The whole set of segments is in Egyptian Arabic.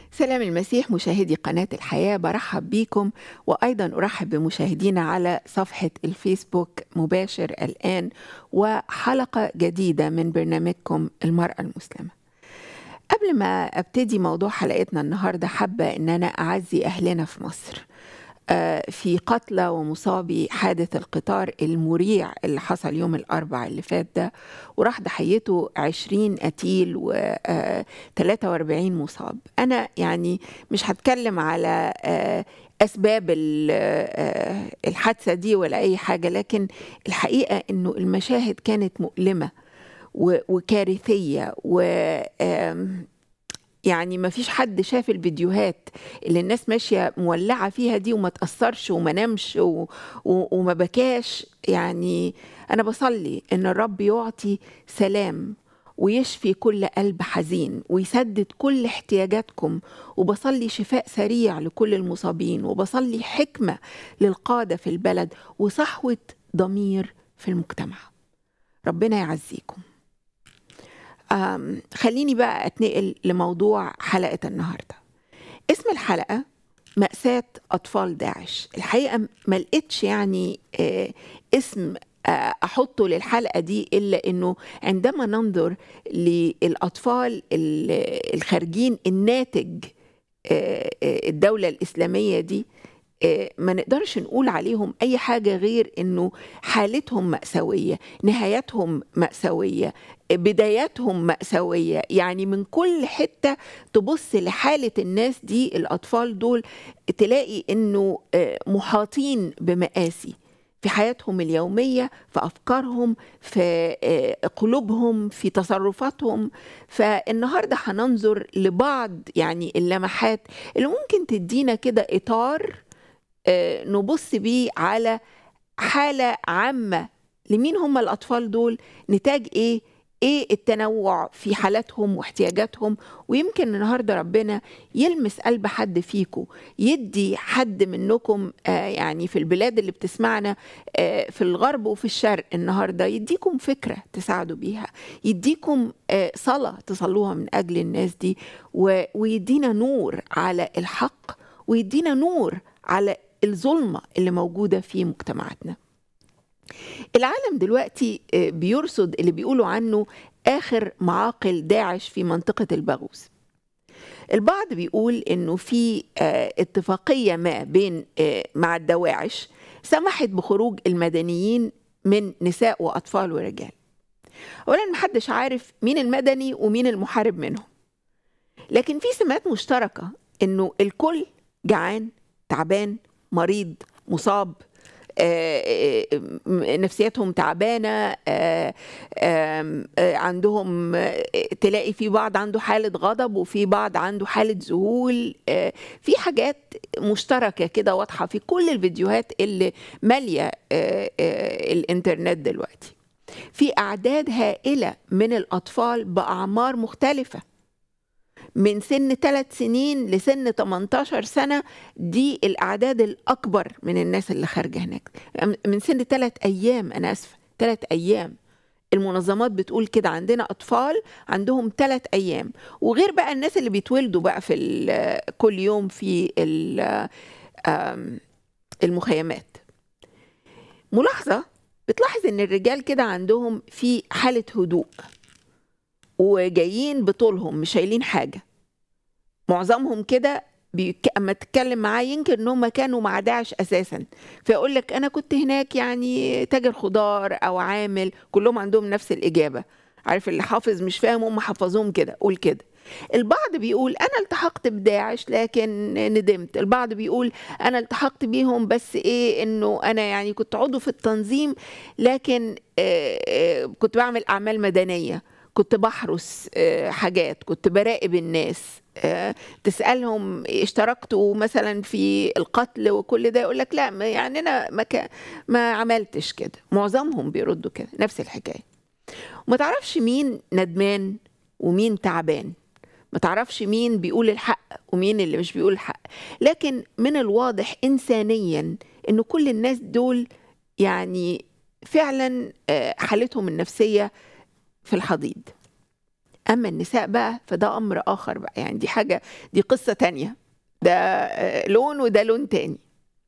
سلام المسيح مشاهدي قناة الحياة برحب بيكم وأيضا أرحب بمشاهدينا على صفحة الفيسبوك مباشر الآن وحلقة جديدة من برنامجكم المرأة المسلمة قبل ما أبتدي موضوع حلقتنا النهاردة حابة أن أنا أعزي أهلنا في مصر في قتلى ومصابي حادث القطار المريع اللي حصل يوم الأربع اللي فات ده وراح ضحيته 20 قتيل و 43 مصاب أنا يعني مش هتكلم على أسباب الحادثة دي ولا أي حاجة لكن الحقيقة أنه المشاهد كانت مؤلمة وكارثية و يعني ما فيش حد شاف الفيديوهات اللي الناس ماشية مولعة فيها دي وما تأثرش وما نامش و... و... وما بكاش يعني أنا بصلي إن الرب يعطي سلام ويشفي كل قلب حزين ويسدد كل احتياجاتكم وبصلي شفاء سريع لكل المصابين وبصلي حكمة للقادة في البلد وصحوة ضمير في المجتمع ربنا يعزيكم خليني بقى اتنقل لموضوع حلقة النهاردة اسم الحلقة مأساة أطفال داعش الحقيقة ما لقيتش يعني اسم أحطه للحلقة دي إلا أنه عندما ننظر للأطفال الخارجين الناتج الدولة الإسلامية دي ما نقدرش نقول عليهم أي حاجة غير أنه حالتهم مأساوية نهايتهم مأساوية بداياتهم مأساوية يعني من كل حتة تبص لحالة الناس دي الأطفال دول تلاقي أنه محاطين بمآسي في حياتهم اليومية في أفكارهم في قلوبهم في تصرفاتهم فالنهاردة هننظر لبعض يعني اللمحات اللي ممكن تدينا كده إطار نبص بيه على حالة عامة لمين هم الأطفال دول نتاج إيه ايه التنوع في حالاتهم واحتياجاتهم ويمكن النهارده ربنا يلمس قلب حد فيكم يدي حد منكم آه يعني في البلاد اللي بتسمعنا آه في الغرب وفي الشرق النهارده يديكم فكره تساعدوا بيها يديكم آه صلاه تصلوها من اجل الناس دي ويدينا نور على الحق ويدينا نور على الظلمه اللي موجوده في مجتمعاتنا العالم دلوقتي بيرصد اللي بيقولوا عنه آخر معاقل داعش في منطقة البغوث البعض بيقول انه في اتفاقيه ما بين مع الدواعش سمحت بخروج المدنيين من نساء واطفال ورجال اولا محدش عارف مين المدني ومين المحارب منهم لكن في سمات مشتركه انه الكل جعان تعبان مريض مصاب نفسيتهم تعبانة عندهم تلاقي في بعض عنده حالة غضب وفي بعض عنده حالة ذهول في حاجات مشتركة كده واضحة في كل الفيديوهات اللي مالية الانترنت دلوقتي في أعداد هائلة من الأطفال بأعمار مختلفة من سن 3 سنين لسن 18 سنة دي الأعداد الأكبر من الناس اللي خارجة هناك من سن 3 أيام أنا أسفة 3 أيام المنظمات بتقول كده عندنا أطفال عندهم 3 أيام وغير بقى الناس اللي بيتولدوا بقى في كل يوم في المخيمات ملاحظة بتلاحظ إن الرجال كده عندهم في حالة هدوء وجايين بطولهم مش شايلين حاجة معظمهم كده بيك... اما تتكلم معاه ينكر ان هم كانوا مع داعش اساسا فيقول لك انا كنت هناك يعني تاجر خضار او عامل كلهم عندهم نفس الاجابه عارف اللي حافظ مش فاهم هم حفظوهم كده قول كده البعض بيقول انا التحقت بداعش لكن ندمت البعض بيقول انا التحقت بيهم بس ايه انه انا يعني كنت عضو في التنظيم لكن آه آه كنت بعمل اعمال مدنيه كنت بحرس حاجات كنت براقب الناس تسالهم اشتركتوا مثلا في القتل وكل ده يقول لك لا يعني انا ما, ما عملتش كده معظمهم بيردوا كده نفس الحكايه وما تعرفش مين ندمان ومين تعبان ما تعرفش مين بيقول الحق ومين اللي مش بيقول الحق لكن من الواضح انسانيا انه كل الناس دول يعني فعلا حالتهم النفسيه في الحضيض اما النساء بقى فده امر اخر بقى يعني دي حاجه دي قصه تانية ده آه، لون وده لون تاني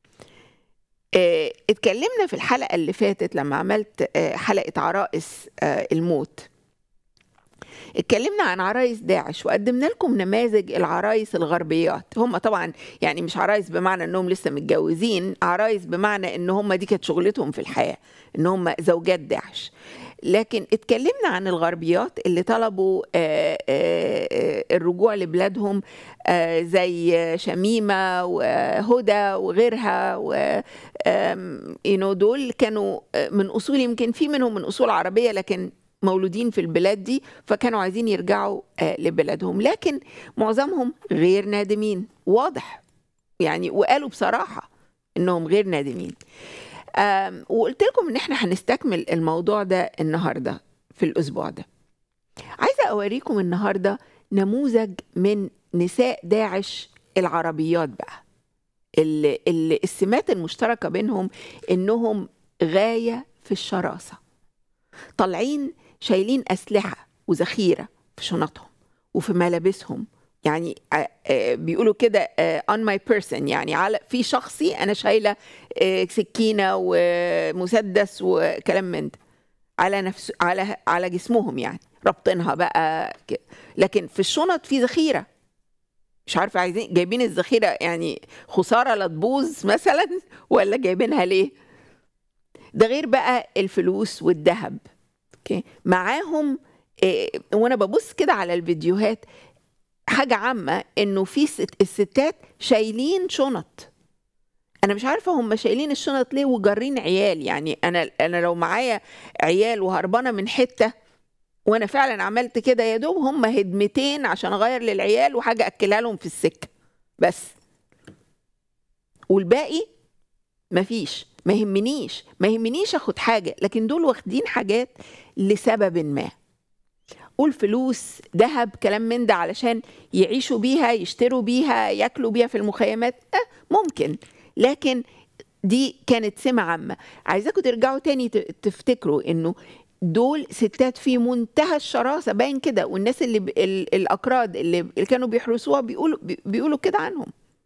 آه، اتكلمنا في الحلقه اللي فاتت لما عملت آه، حلقه عرائس آه، الموت اتكلمنا عن عرايس داعش وقدمنا لكم نماذج العرايس الغربيات هم طبعا يعني مش عرايس بمعنى انهم لسه متجوزين عرايس بمعنى ان هم دي كانت شغلتهم في الحياه ان هم زوجات داعش لكن اتكلمنا عن الغربيات اللي طلبوا آه، آه، آه، الرجوع لبلادهم آه، زي شميمة وهدى وغيرها و آم، you know دول كانوا آه، من أصول يمكن في منهم من أصول عربية لكن مولودين في البلاد دي فكانوا عايزين يرجعوا آه، لبلادهم لكن معظمهم غير نادمين واضح يعني وقالوا بصراحة انهم غير نادمين آم، وقلت لكم ان احنا هنستكمل الموضوع ده النهارده في الاسبوع ده عايزه اوريكم النهارده نموذج من نساء داعش العربيات بقى اللي اللي السمات المشتركه بينهم انهم غايه في الشراسه طالعين شايلين اسلحه وذخيره في شنطهم وفي ملابسهم يعني آه، آه، بيقولوا كده آه، on my person يعني على في شخصي انا شايله آه، سكينه ومسدس وكلام من ده على نفس على على جسمهم يعني رابطينها بقى ك- لكن في الشنط في ذخيره مش عارفه عايزين جايبين الذخيره يعني خساره لا تبوظ مثلا ولا جايبينها ليه ده غير بقى الفلوس والذهب اوكي معاهم إيه وانا ببص كده على الفيديوهات حاجه عامه انه في ست الستات شايلين شنط انا مش عارفه هم شايلين الشنط ليه وجارين عيال يعني انا انا لو معايا عيال وهربانه من حته وانا فعلا عملت كده يا دوب هم هدمتين عشان اغير للعيال وحاجه اكلها لهم في السكه بس والباقي مفيش ما يهمنيش ما يهمنيش اخد حاجه لكن دول واخدين حاجات لسبب ما قول فلوس ذهب كلام من ده علشان يعيشوا بيها يشتروا بيها ياكلوا بيها في المخيمات أه ممكن لكن دي كانت سمة عامة عايزاكم ترجعوا تاني ت- تفتكروا انه دول ستات في منتهى الشراسة باين كده والناس اللي ب... ال... الأكراد اللي... اللي كانوا بيحرسوها بيقولوا بي- بيقولوا كده عنهم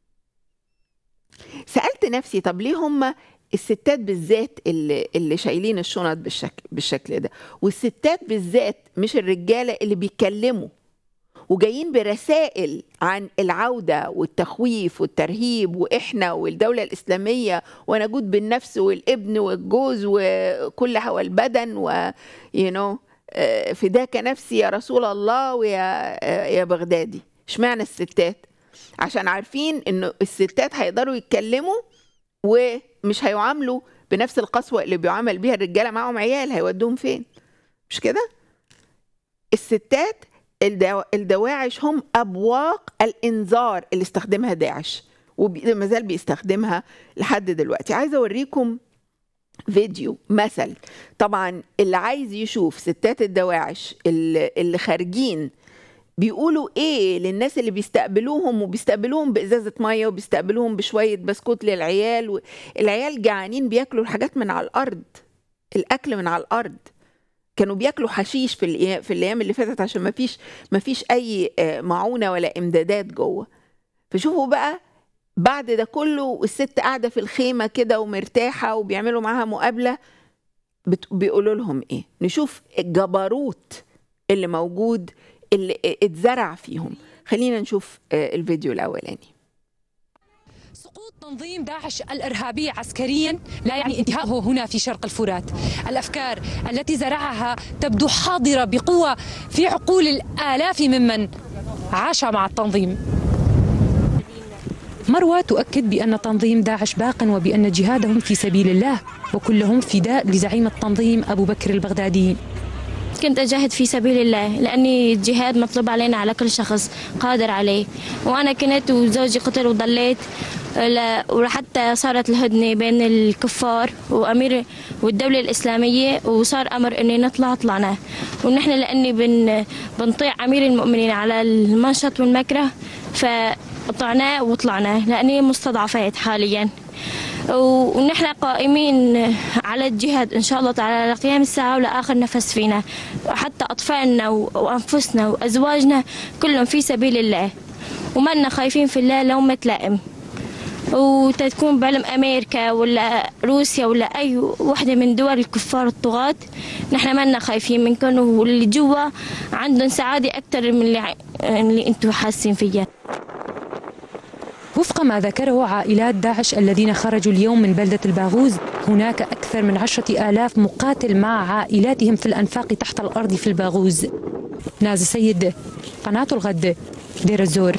سألت نفسي طب ليه هم الستات بالذات اللي, اللي شايلين الشنط بالشكل بالشكل ده والستات بالذات مش الرجالة اللي بيتكلموا وجايين برسائل عن العودة والتخويف والترهيب وإحنا والدولة الإسلامية وأنا جود بالنفس والابن والجوز وكل هوى البدن و you know, آه، فداك نفسي يا رسول الله ويا آه، يا بغدادي اشمعنى الستات عشان عارفين انه الستات هيقدروا يتكلموا ومش هيعاملوا بنفس القسوة اللي بيعامل بيها الرجالة معاهم عيال هيودوهم فين مش كده الستات الدوا- الدواعش هم أبواق الإنذار اللي استخدمها داعش وما زال بيستخدمها لحد دلوقتي عايزة أوريكم فيديو مثل طبعا اللي عايز يشوف ستات الدواعش اللي, اللي خارجين بيقولوا ايه للناس اللي بيستقبلوهم وبيستقبلوهم بازازه ميه وبيستقبلوهم بشويه بسكوت للعيال و... العيال جعانين بياكلوا الحاجات من على الارض الاكل من على الارض كانوا بياكلوا حشيش في الأيام في الايام اللي فاتت عشان ما فيش ما فيش اي آه، معونه ولا امدادات جوه فشوفوا بقى بعد ده كله والست قاعده في الخيمه كده ومرتاحه وبيعملوا معاها مقابله بت... بيقولوا لهم ايه نشوف الجبروت اللي موجود اللي اتزرع فيهم خلينا نشوف آه، الفيديو الاولاني سقوط تنظيم داعش الارهابي عسكريا لا يعني انتهائه هنا في شرق الفرات. الافكار التي زرعها تبدو حاضره بقوه في عقول الالاف ممن عاش مع التنظيم. مروى تؤكد بان تنظيم داعش باق وبان جهادهم في سبيل الله وكلهم فداء لزعيم التنظيم ابو بكر البغدادي. كنت أجاهد في سبيل الله لأني الجهاد مطلوب علينا على كل شخص قادر عليه وأنا كنت وزوجي قتل وضليت ل- وحتى صارت الهدنة بين الكفار وأمير والدولة الإسلامية وصار أمر إني نطلع طلعنا ونحن لأني بن بنطيع أمير المؤمنين على المنشط والمكره فطلعنا وطلعنا لأني مستضعفات حاليا ونحن قائمين على الجهاد إن شاء الله تعالى لقيام الساعة ولآخر نفس فينا وحتى أطفالنا وأنفسنا وأزواجنا كلهم في سبيل الله ومنا خايفين في الله لومة لائم وتكون بعلم أمريكا ولا روسيا ولا أي وحدة من دول الكفار الطغاة نحن منا خايفين منكم واللي جوا عندهم سعادة أكثر من اللي, اللي أنتم حاسين فيها وفق ما ذكره عائلات داعش الذين خرجوا اليوم من بلدة الباغوز هناك أكثر من عشرة آلاف مقاتل مع عائلاتهم في الأنفاق تحت الأرض في الباغوز ناز سيد قناة الغد دير الزور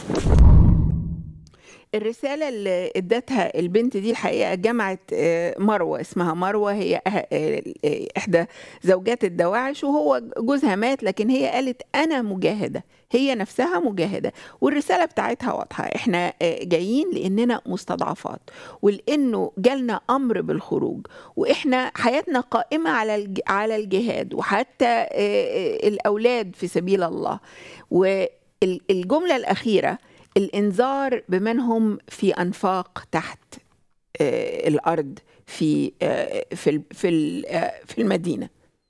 الرسالة اللي ادتها البنت دي الحقيقة جمعت مروة اسمها مروة هي إحدى زوجات الدواعش وهو جوزها مات لكن هي قالت أنا مجاهدة هي نفسها مجاهدة والرسالة بتاعتها واضحة احنا جايين لأننا مستضعفات ولأنه جالنا أمر بالخروج وإحنا حياتنا قائمة على على الجهاد وحتى الأولاد في سبيل الله والجملة الأخيرة الانذار بمن هم في انفاق تحت الارض في في في في المدينه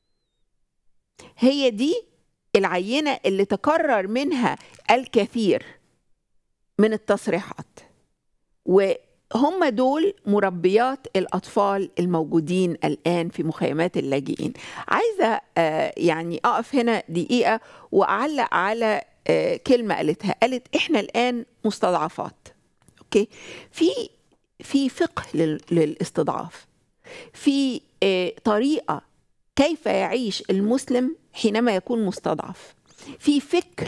هي دي العينه اللي تكرر منها الكثير من التصريحات وهم دول مربيات الاطفال الموجودين الان في مخيمات اللاجئين عايزه يعني اقف هنا دقيقه واعلق على كلمه قالتها قالت احنا الان مستضعفات اوكي في في فقه للاستضعاف في طريقه كيف يعيش المسلم حينما يكون مستضعف في فكر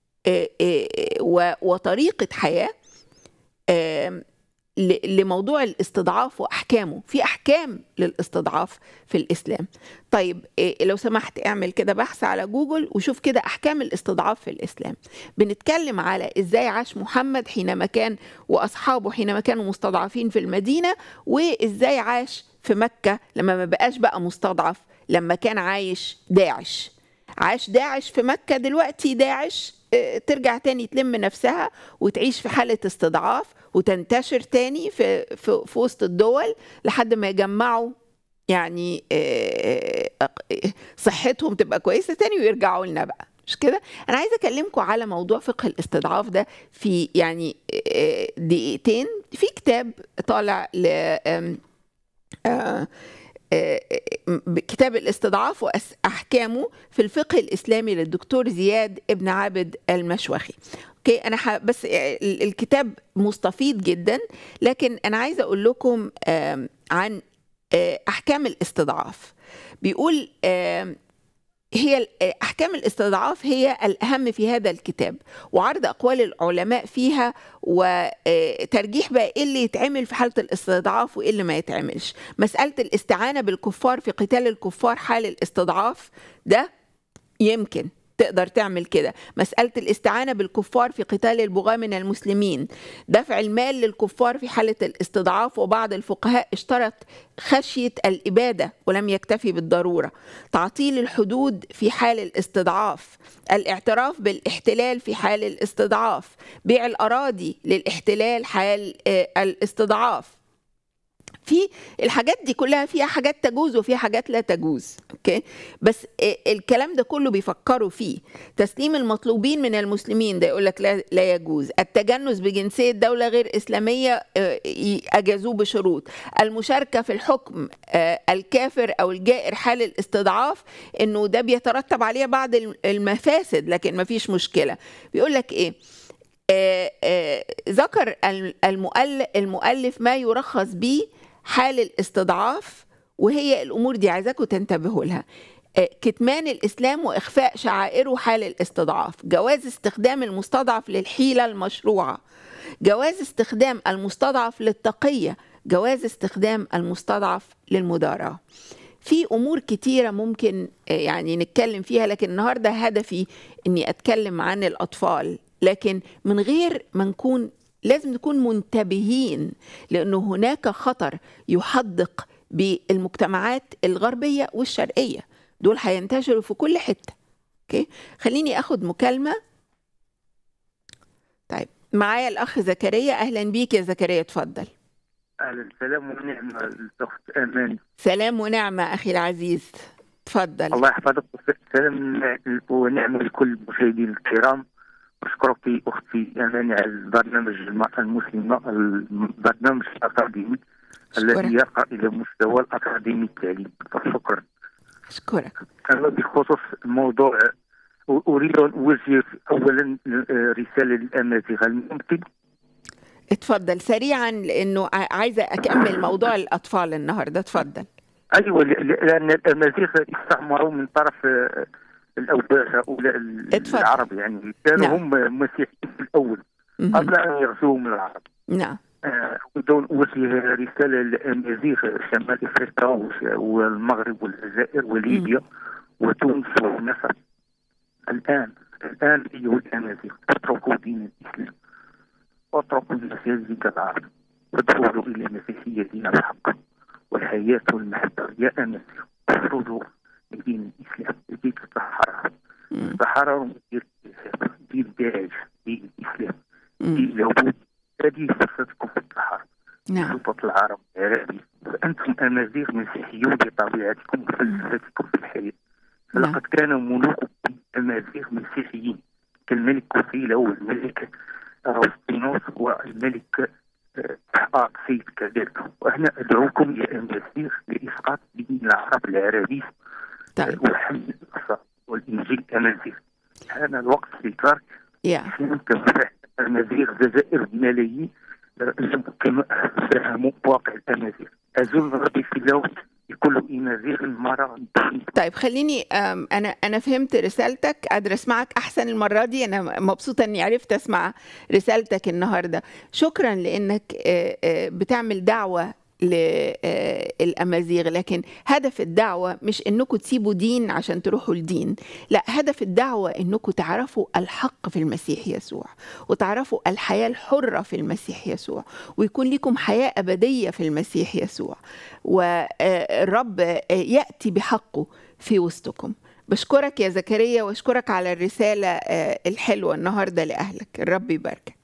وطريقه حياه لموضوع الاستضعاف واحكامه في احكام للاستضعاف في الاسلام طيب لو سمحت اعمل كده بحث على جوجل وشوف كده احكام الاستضعاف في الاسلام بنتكلم على ازاي عاش محمد حينما كان واصحابه حينما كانوا مستضعفين في المدينه وازاي عاش في مكه لما ما بقاش بقى مستضعف لما كان عايش داعش عاش داعش في مكه دلوقتي داعش ترجع تاني تلم نفسها وتعيش في حالة استضعاف وتنتشر تاني في, في, في وسط الدول لحد ما يجمعوا يعني صحتهم تبقى كويسة تاني ويرجعوا لنا بقى مش كده انا عايزه اكلمكم على موضوع فقه الاستضعاف ده في يعني دقيقتين في كتاب طالع ل كتاب الاستضعاف واحكامه في الفقه الاسلامي للدكتور زياد ابن عابد المشوخي اوكي انا بس الكتاب مستفيض جدا لكن انا عايزه اقول لكم عن احكام الاستضعاف بيقول هي احكام الاستضعاف هي الاهم في هذا الكتاب وعرض اقوال العلماء فيها وترجيح بقى ايه اللي يتعمل في حاله الاستضعاف وايه اللي ما يتعملش مساله الاستعانه بالكفار في قتال الكفار حال الاستضعاف ده يمكن تقدر تعمل كده مسألة الاستعانة بالكفار في قتال البغاة من المسلمين دفع المال للكفار في حالة الاستضعاف وبعض الفقهاء اشترط خشية الإبادة ولم يكتفي بالضرورة تعطيل الحدود في حال الاستضعاف الاعتراف بالاحتلال في حال الاستضعاف بيع الأراضي للاحتلال حال الاستضعاف في الحاجات دي كلها فيها حاجات تجوز وفيها حاجات لا تجوز اوكي بس الكلام ده كله بيفكروا فيه تسليم المطلوبين من المسلمين ده يقول لك لا, لا يجوز التجنس بجنسيه دوله غير اسلاميه اجازوه بشروط المشاركه في الحكم الكافر او الجائر حال الاستضعاف انه ده بيترتب عليه بعض المفاسد لكن ما فيش مشكله بيقول لك ايه آآ آآ ذكر المؤلف, المؤلف ما يرخص به حال الاستضعاف وهي الامور دي عايزاكم تنتبهوا لها كتمان الاسلام واخفاء شعائره حال الاستضعاف جواز استخدام المستضعف للحيله المشروعه جواز استخدام المستضعف للتقيه جواز استخدام المستضعف للمداراه في امور كتيره ممكن يعني نتكلم فيها لكن النهارده هدفي اني اتكلم عن الاطفال لكن من غير ما نكون لازم نكون منتبهين لانه هناك خطر يحدق بالمجتمعات الغربيه والشرقيه دول هينتشروا في كل حته اوكي خليني اخد مكالمه طيب معايا الاخ زكريا اهلا بيك يا زكريا اتفضل اهلا سلام ونعمه الاخت امان سلام ونعمة أخي العزيز تفضل الله يحفظك سلام ونعمه لكل المشاهدين الكرام اشكرك اختي امان على البرنامج المراه المسلمه البرنامج الاكاديمي الذي أشكرك يرقى الى مستوى الاكاديمي التعليمي شكرا أشكرك اما بخصوص الموضوع اريد ان اوجه اولا رساله للامازيغ هل ممكن اتفضل سريعا لأنه ع- عايزة أكمل موضوع الأطفال النهاردة اتفضل ايوه ل- لان الامازيغ استعمروا من طرف آه، الاوباش هؤلاء ال- اتفضل. العرب يعني كانوا نعم. هم مسيحيين في الاول مهم. قبل ان يغزوهم العرب نعم آه، أريد أن أوجه رسالة للأمازيغ شمال أفريقيا وش- والمغرب والجزائر وليبيا وتونس ومصر الآن الآن أيها الأمازيغ اتركوا دين الإسلام واتركوا المساجد العرب وادخلوا إلى مسيحية دين الحق والحياة والمحبة يا أمازيغ افرضوا دين الإسلام لكي تتحرروا مم. تحرروا من دين الإسلام دين داعش دين الإسلام مم. دين اليهود هذه فرصتكم في التحرر نعم سلطة العرب العربي فأنتم أمازيغ مسيحيون بطبيعتكم وفلسفتكم في الحياة نعم. فلقد كان ملوككم أمازيغ مسيحيين كالملك كوفيلا والملك أغسطينوس والملك آه، آقسيد كذلك وأنا أدعوكم يا أمازيغ لإسقاط دين العرب العربي طيب وحمل الأصابع والإنجيل أمازيغ حان الوقت لترك يا يمكن الأمازيغ جزائر بملايين لم كما فهموا واقع الأمازيغ أظن ربي في اللوم لكل أمازيغ مرة طيب خليني أم، انا انا فهمت رسالتك قادره اسمعك احسن المره دي انا مبسوطه اني عرفت اسمع رسالتك النهارده شكرا لانك آه، آه، بتعمل دعوه للامازيغ لكن هدف الدعوه مش انكم تسيبوا دين عشان تروحوا لدين لا هدف الدعوه انكم تعرفوا الحق في المسيح يسوع وتعرفوا الحياه الحره في المسيح يسوع ويكون لكم حياه ابديه في المسيح يسوع والرب ياتي بحقه في وسطكم بشكرك يا زكريا واشكرك على الرساله آه، الحلوه النهارده لاهلك الرب يباركك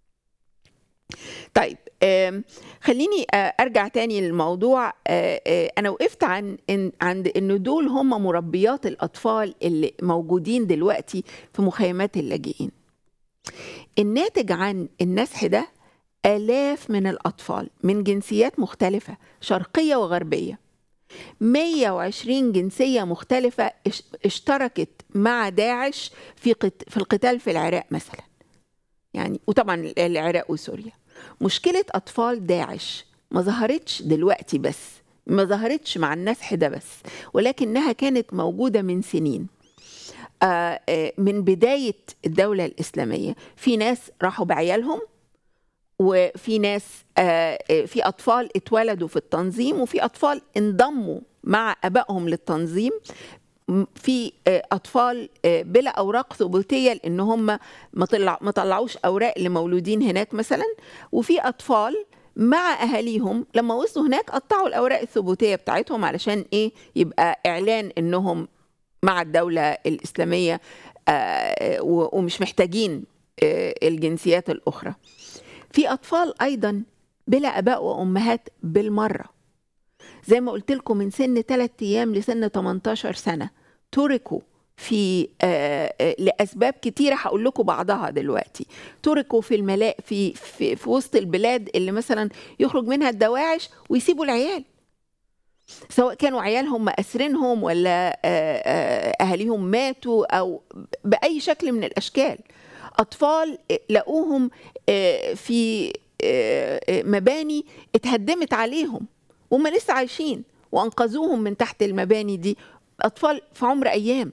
طيب آم، خليني آه، ارجع تاني للموضوع آه، آه، انا وقفت عن إن عند ان دول هم مربيات الاطفال اللي موجودين دلوقتي في مخيمات اللاجئين الناتج عن النسح ده آلاف من الأطفال من جنسيات مختلفة شرقية وغربية 120 جنسية مختلفة اش- اشتركت مع داعش في قت- في القتال في العراق مثلا يعني وطبعا العراق وسوريا مشكلة أطفال داعش ما ظهرتش دلوقتي بس ما ظهرتش مع النسح ده بس ولكنها كانت موجودة من سنين آه، آه، من بداية الدولة الإسلامية في ناس راحوا بعيالهم وفي ناس آه، آه، في أطفال اتولدوا في التنظيم وفي أطفال انضموا مع أبائهم للتنظيم م- في آه، أطفال آه، بلا أوراق ثبوتية لأن هم ما طلع ما طلعوش أوراق لمولودين هناك مثلا وفي أطفال مع أهاليهم لما وصلوا هناك قطعوا الأوراق الثبوتية بتاعتهم علشان إيه يبقى إعلان إنهم مع الدولة الإسلامية آه، و- ومش محتاجين آه، الجنسيات الأخرى في أطفال أيضا بلا أباء وأمهات بالمرة زي ما قلت لكم من سن 3 أيام لسن 18 سنة تركوا في آه، آه، لاسباب كتيره هقول لكم بعضها دلوقتي تركوا في الملاء في, في في وسط البلاد اللي مثلا يخرج منها الدواعش ويسيبوا العيال سواء كانوا عيالهم مأسرينهم ولا آه، آه، أهاليهم ماتوا أو بأي شكل من الأشكال أطفال لقوهم آه، في آه، آه، مباني اتهدمت عليهم وهم لسه عايشين وأنقذوهم من تحت المباني دي أطفال في عمر أيام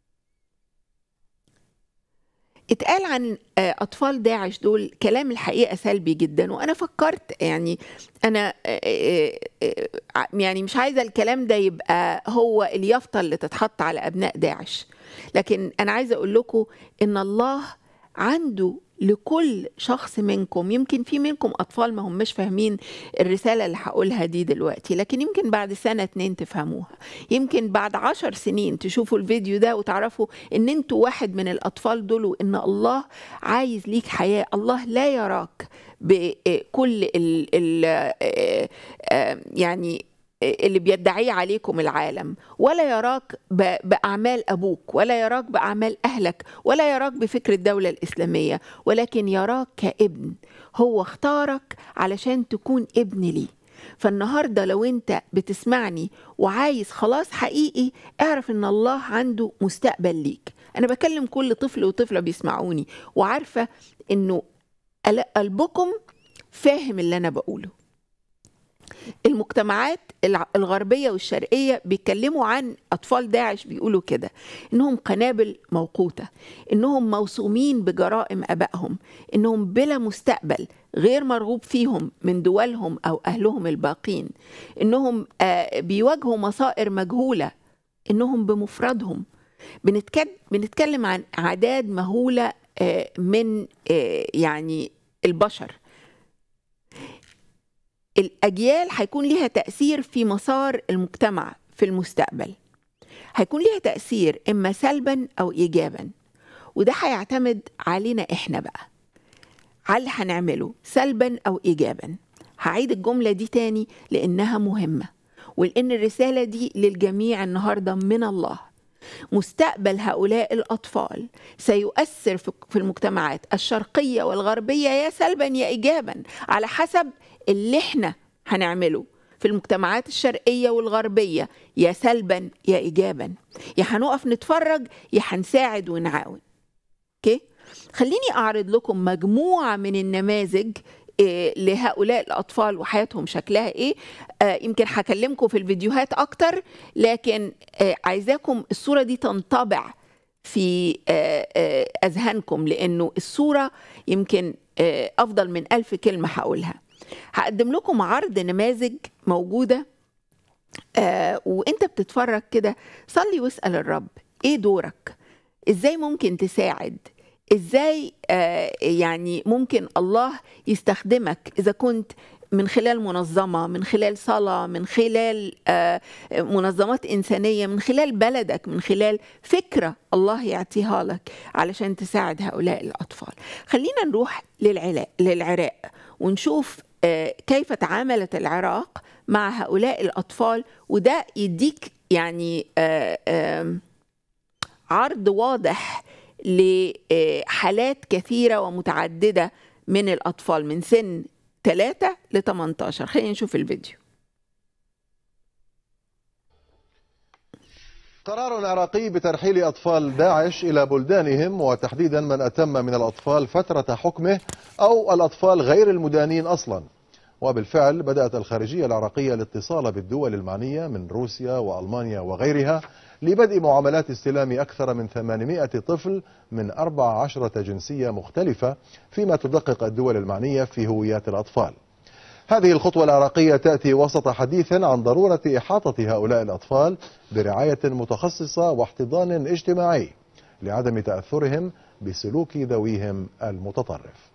اتقال عن آه، أطفال داعش دول كلام الحقيقة سلبي جدا وأنا فكرت يعني أنا آه، آه، آه، يعني مش عايزة الكلام ده يبقى هو اليافطة اللي تتحط على أبناء داعش لكن أنا عايزة أقول لكم إن الله عنده لكل شخص منكم يمكن في منكم أطفال ما همش فاهمين الرسالة اللي هقولها دي دلوقتي لكن يمكن بعد سنة اتنين تفهموها يمكن بعد عشر سنين تشوفوا الفيديو ده وتعرفوا ان انتوا واحد من الأطفال دول وان الله عايز ليك حياة الله لا يراك بكل ال ال آه، آه، يعني اللي بيدعيه عليكم العالم ولا يراك ب- بأعمال أبوك ولا يراك بأعمال أهلك ولا يراك بفكر الدولة الإسلامية ولكن يراك كابن هو اختارك علشان تكون ابن ليه فالنهارده لو انت بتسمعني وعايز خلاص حقيقي اعرف ان الله عنده مستقبل ليك انا بكلم كل طفل وطفله بيسمعوني وعارفه انه قل- قلبكم فاهم اللي انا بقوله المجتمعات الع- الغربية والشرقية بيتكلموا عن أطفال داعش بيقولوا كده إنهم قنابل موقوتة إنهم موسومين بجرائم أبائهم إنهم بلا مستقبل غير مرغوب فيهم من دولهم أو أهلهم الباقين إنهم آه، بيواجهوا مصائر مجهولة إنهم بمفردهم بنتكلم, بنتكلم عن أعداد مهولة آه، من آه، يعني البشر الأجيال هيكون ليها تأثير في مسار المجتمع في المستقبل هيكون ليها تأثير إما سلبا أو إيجابا وده هيعتمد علينا إحنا بقى على اللي هنعمله سلبا أو إيجابا هعيد الجملة دي تاني لأنها مهمة ولأن الرسالة دي للجميع النهاردة من الله مستقبل هؤلاء الأطفال سيؤثر في في المجتمعات الشرقية والغربية يا سلبا يا إيجابا على حسب اللي احنا هنعمله في المجتمعات الشرقية والغربية يا سلبا يا إيجابا يا هنقف نتفرج يا هنساعد ونعاون اوكي خليني أعرض لكم مجموعة من النماذج إيه، لهؤلاء الأطفال وحياتهم شكلها إيه آه، يمكن هكلمكم في الفيديوهات أكتر لكن آه، عايزاكم الصورة دي تنطبع في آه، آه، أذهانكم لأنه الصورة يمكن آه، أفضل من ألف كلمة هقولها هقدم لكم عرض نماذج موجودة آه، وانت بتتفرج كده صلي واسأل الرب ايه دورك ازاي ممكن تساعد ازاي آه، يعني ممكن الله يستخدمك اذا كنت من خلال منظمة من خلال صلاة من خلال آه، منظمات إنسانية من خلال بلدك من خلال فكرة الله يعطيها لك علشان تساعد هؤلاء الأطفال خلينا نروح للعراق, للعراق ونشوف آه، كيف تعاملت العراق مع هؤلاء الأطفال وده يديك يعني آه، آم، عرض واضح لحالات كثيرة ومتعددة من الأطفال من سن 3 ل 18 خلينا نشوف الفيديو قرار عراقي بترحيل أطفال داعش إلى بلدانهم وتحديدا من أتم من الأطفال فترة حكمه أو الأطفال غير المدانين أصلا وبالفعل بدأت الخارجية العراقية الاتصال بالدول المعنية من روسيا وألمانيا وغيرها لبدء معاملات استلام أكثر من 800 طفل من 14 جنسية مختلفة فيما تدقق الدول المعنية في هويات الأطفال هذه الخطوة العراقية تأتي وسط حديث عن ضرورة إحاطة هؤلاء الأطفال برعاية متخصصة واحتضان اجتماعي لعدم تأثرهم بسلوك ذويهم المتطرف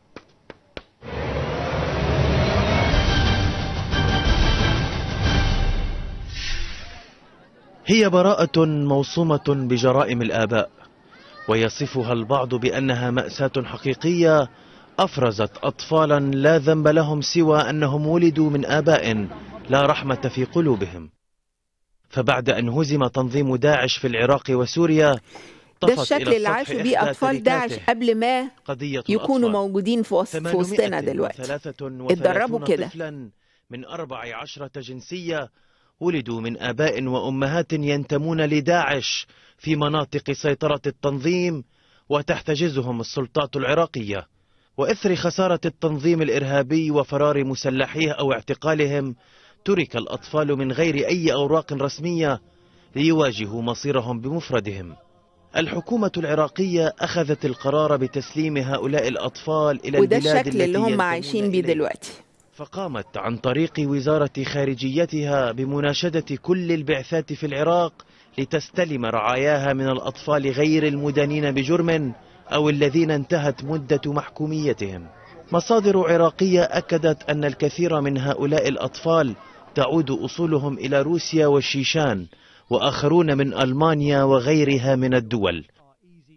هي براءة موصومة بجرائم الآباء ويصفها البعض بأنها مأساة حقيقية أفرزت أطفالا لا ذنب لهم سوى أنهم ولدوا من آباء لا رحمة في قلوبهم فبعد أن هزم تنظيم داعش في العراق وسوريا ده طفت الشكل إلى اللي السطح عاشوا بيه إحدى أطفال داعش تركاته قبل ما قضية يكونوا الأطفال. موجودين في وسط في وسطنا دلوقتي اتدربوا اتدربوا كده. طفلا من أربع عشرة جنسية ولدوا من آباء وأمهات ينتمون لداعش في مناطق سيطرة التنظيم وتحتجزهم السلطات العراقية وإثر خسارة التنظيم الإرهابي وفرار مسلحيه أو اعتقالهم ترك الأطفال من غير أي أوراق رسمية ليواجهوا مصيرهم بمفردهم الحكومة العراقية أخذت القرار بتسليم هؤلاء الأطفال إلى وده البلاد الشكل اللي التي هم ينتمون عايشين بيه إليها. دلوقتي فقامت عن طريق وزارة خارجيتها بمناشدة كل البعثات في العراق لتستلم رعاياها من الأطفال غير المدانين بجرم أو الذين انتهت مدة محكوميتهم مصادر عراقية أكدت أن الكثير من هؤلاء الأطفال تعود أصولهم إلى روسيا والشيشان وآخرون من ألمانيا وغيرها من الدول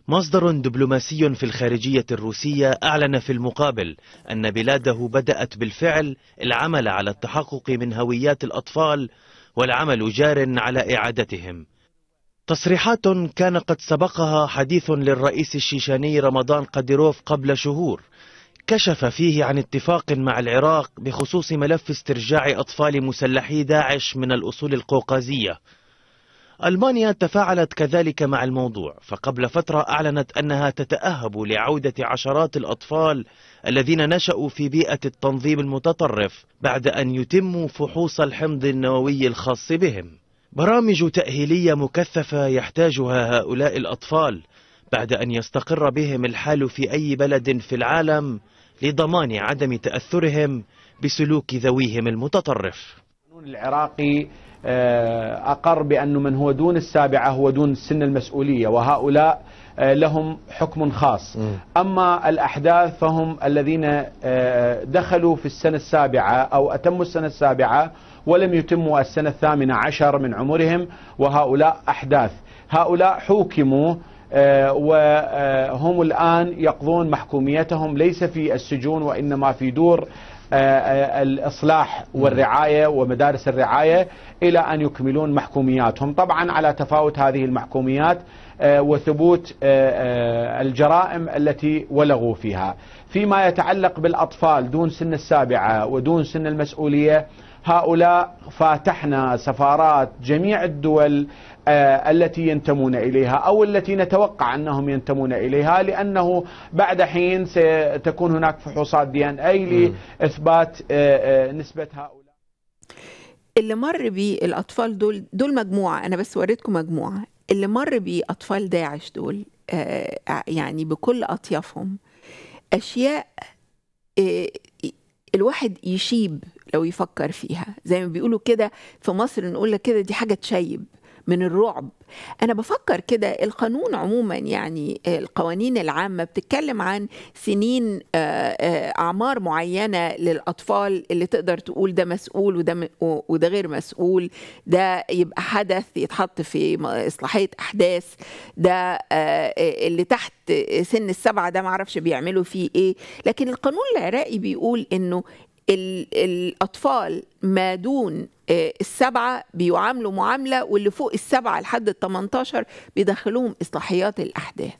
مصدر دبلوماسي في الخارجية الروسية أعلن في المقابل أن بلاده بدأت بالفعل العمل على التحقق من هويات الأطفال والعمل جار على إعادتهم تصريحات كان قد سبقها حديث للرئيس الشيشاني رمضان قديروف قبل شهور كشف فيه عن اتفاق مع العراق بخصوص ملف استرجاع أطفال مسلحي داعش من الأصول القوقازية ألمانيا تفاعلت كذلك مع الموضوع فقبل فترة أعلنت أنها تتأهب لعودة عشرات الأطفال الذين نشأوا في بيئة التنظيم المتطرف بعد أن يتموا فحوص الحمض النووي الخاص بهم برامج تأهيلية مكثفة يحتاجها هؤلاء الأطفال بعد أن يستقر بهم الحال في أي بلد في العالم لضمان عدم تأثرهم بسلوك ذويهم المتطرف القانون العراقي آه، أقر بأن من هو دون السابعة هو دون سن المسؤولية وهؤلاء آه، لهم حكم خاص أما الأحداث فهم الذين آه، دخلوا في السنة السابعة أو أتموا السنة السابعة ولم يتموا السنة الثامنة عشر من عمرهم وهؤلاء أحداث هؤلاء حوكموا وهم الآن يقضون محكوميتهم ليس في السجون وإنما في دور الإصلاح والرعاية ومدارس الرعاية إلى أن يكملون محكومياتهم طبعا على تفاوت هذه المحكوميات وثبوت الجرائم التي ولغوا فيها فيما يتعلق بالأطفال دون سن السابعة ودون سن المسؤولية هؤلاء فاتحنا سفارات جميع الدول آه، التي ينتمون إليها أو التي نتوقع أنهم ينتمون إليها لأنه بعد حين ستكون هناك فحوصات دي ان اي لإثبات آه، آه، نسبة هؤلاء اللي مر بيه الأطفال دول دول مجموعة أنا بس وريتكم مجموعة اللي مر بيه أطفال داعش دول يعني بكل أطيافهم أشياء الواحد يشيب لو يفكر فيها زي ما بيقولوا كده في مصر نقول لك كده دي حاجة تشيب من الرعب انا بفكر كده القانون عموما يعني القوانين العامه بتتكلم عن سنين آه، آه، اعمار معينه للاطفال اللي تقدر تقول ده مسؤول وده وده غير مسؤول ده يبقى حدث يتحط في اصلاحيه احداث ده آه، اللي تحت سن السبعه ده معرفش بيعملوا فيه ايه لكن القانون العراقي بيقول انه الأطفال ما دون آه، السبعة بيعاملوا معاملة واللي فوق السبعة لحد ال 18 بيدخلوهم إصلاحيات الأحداث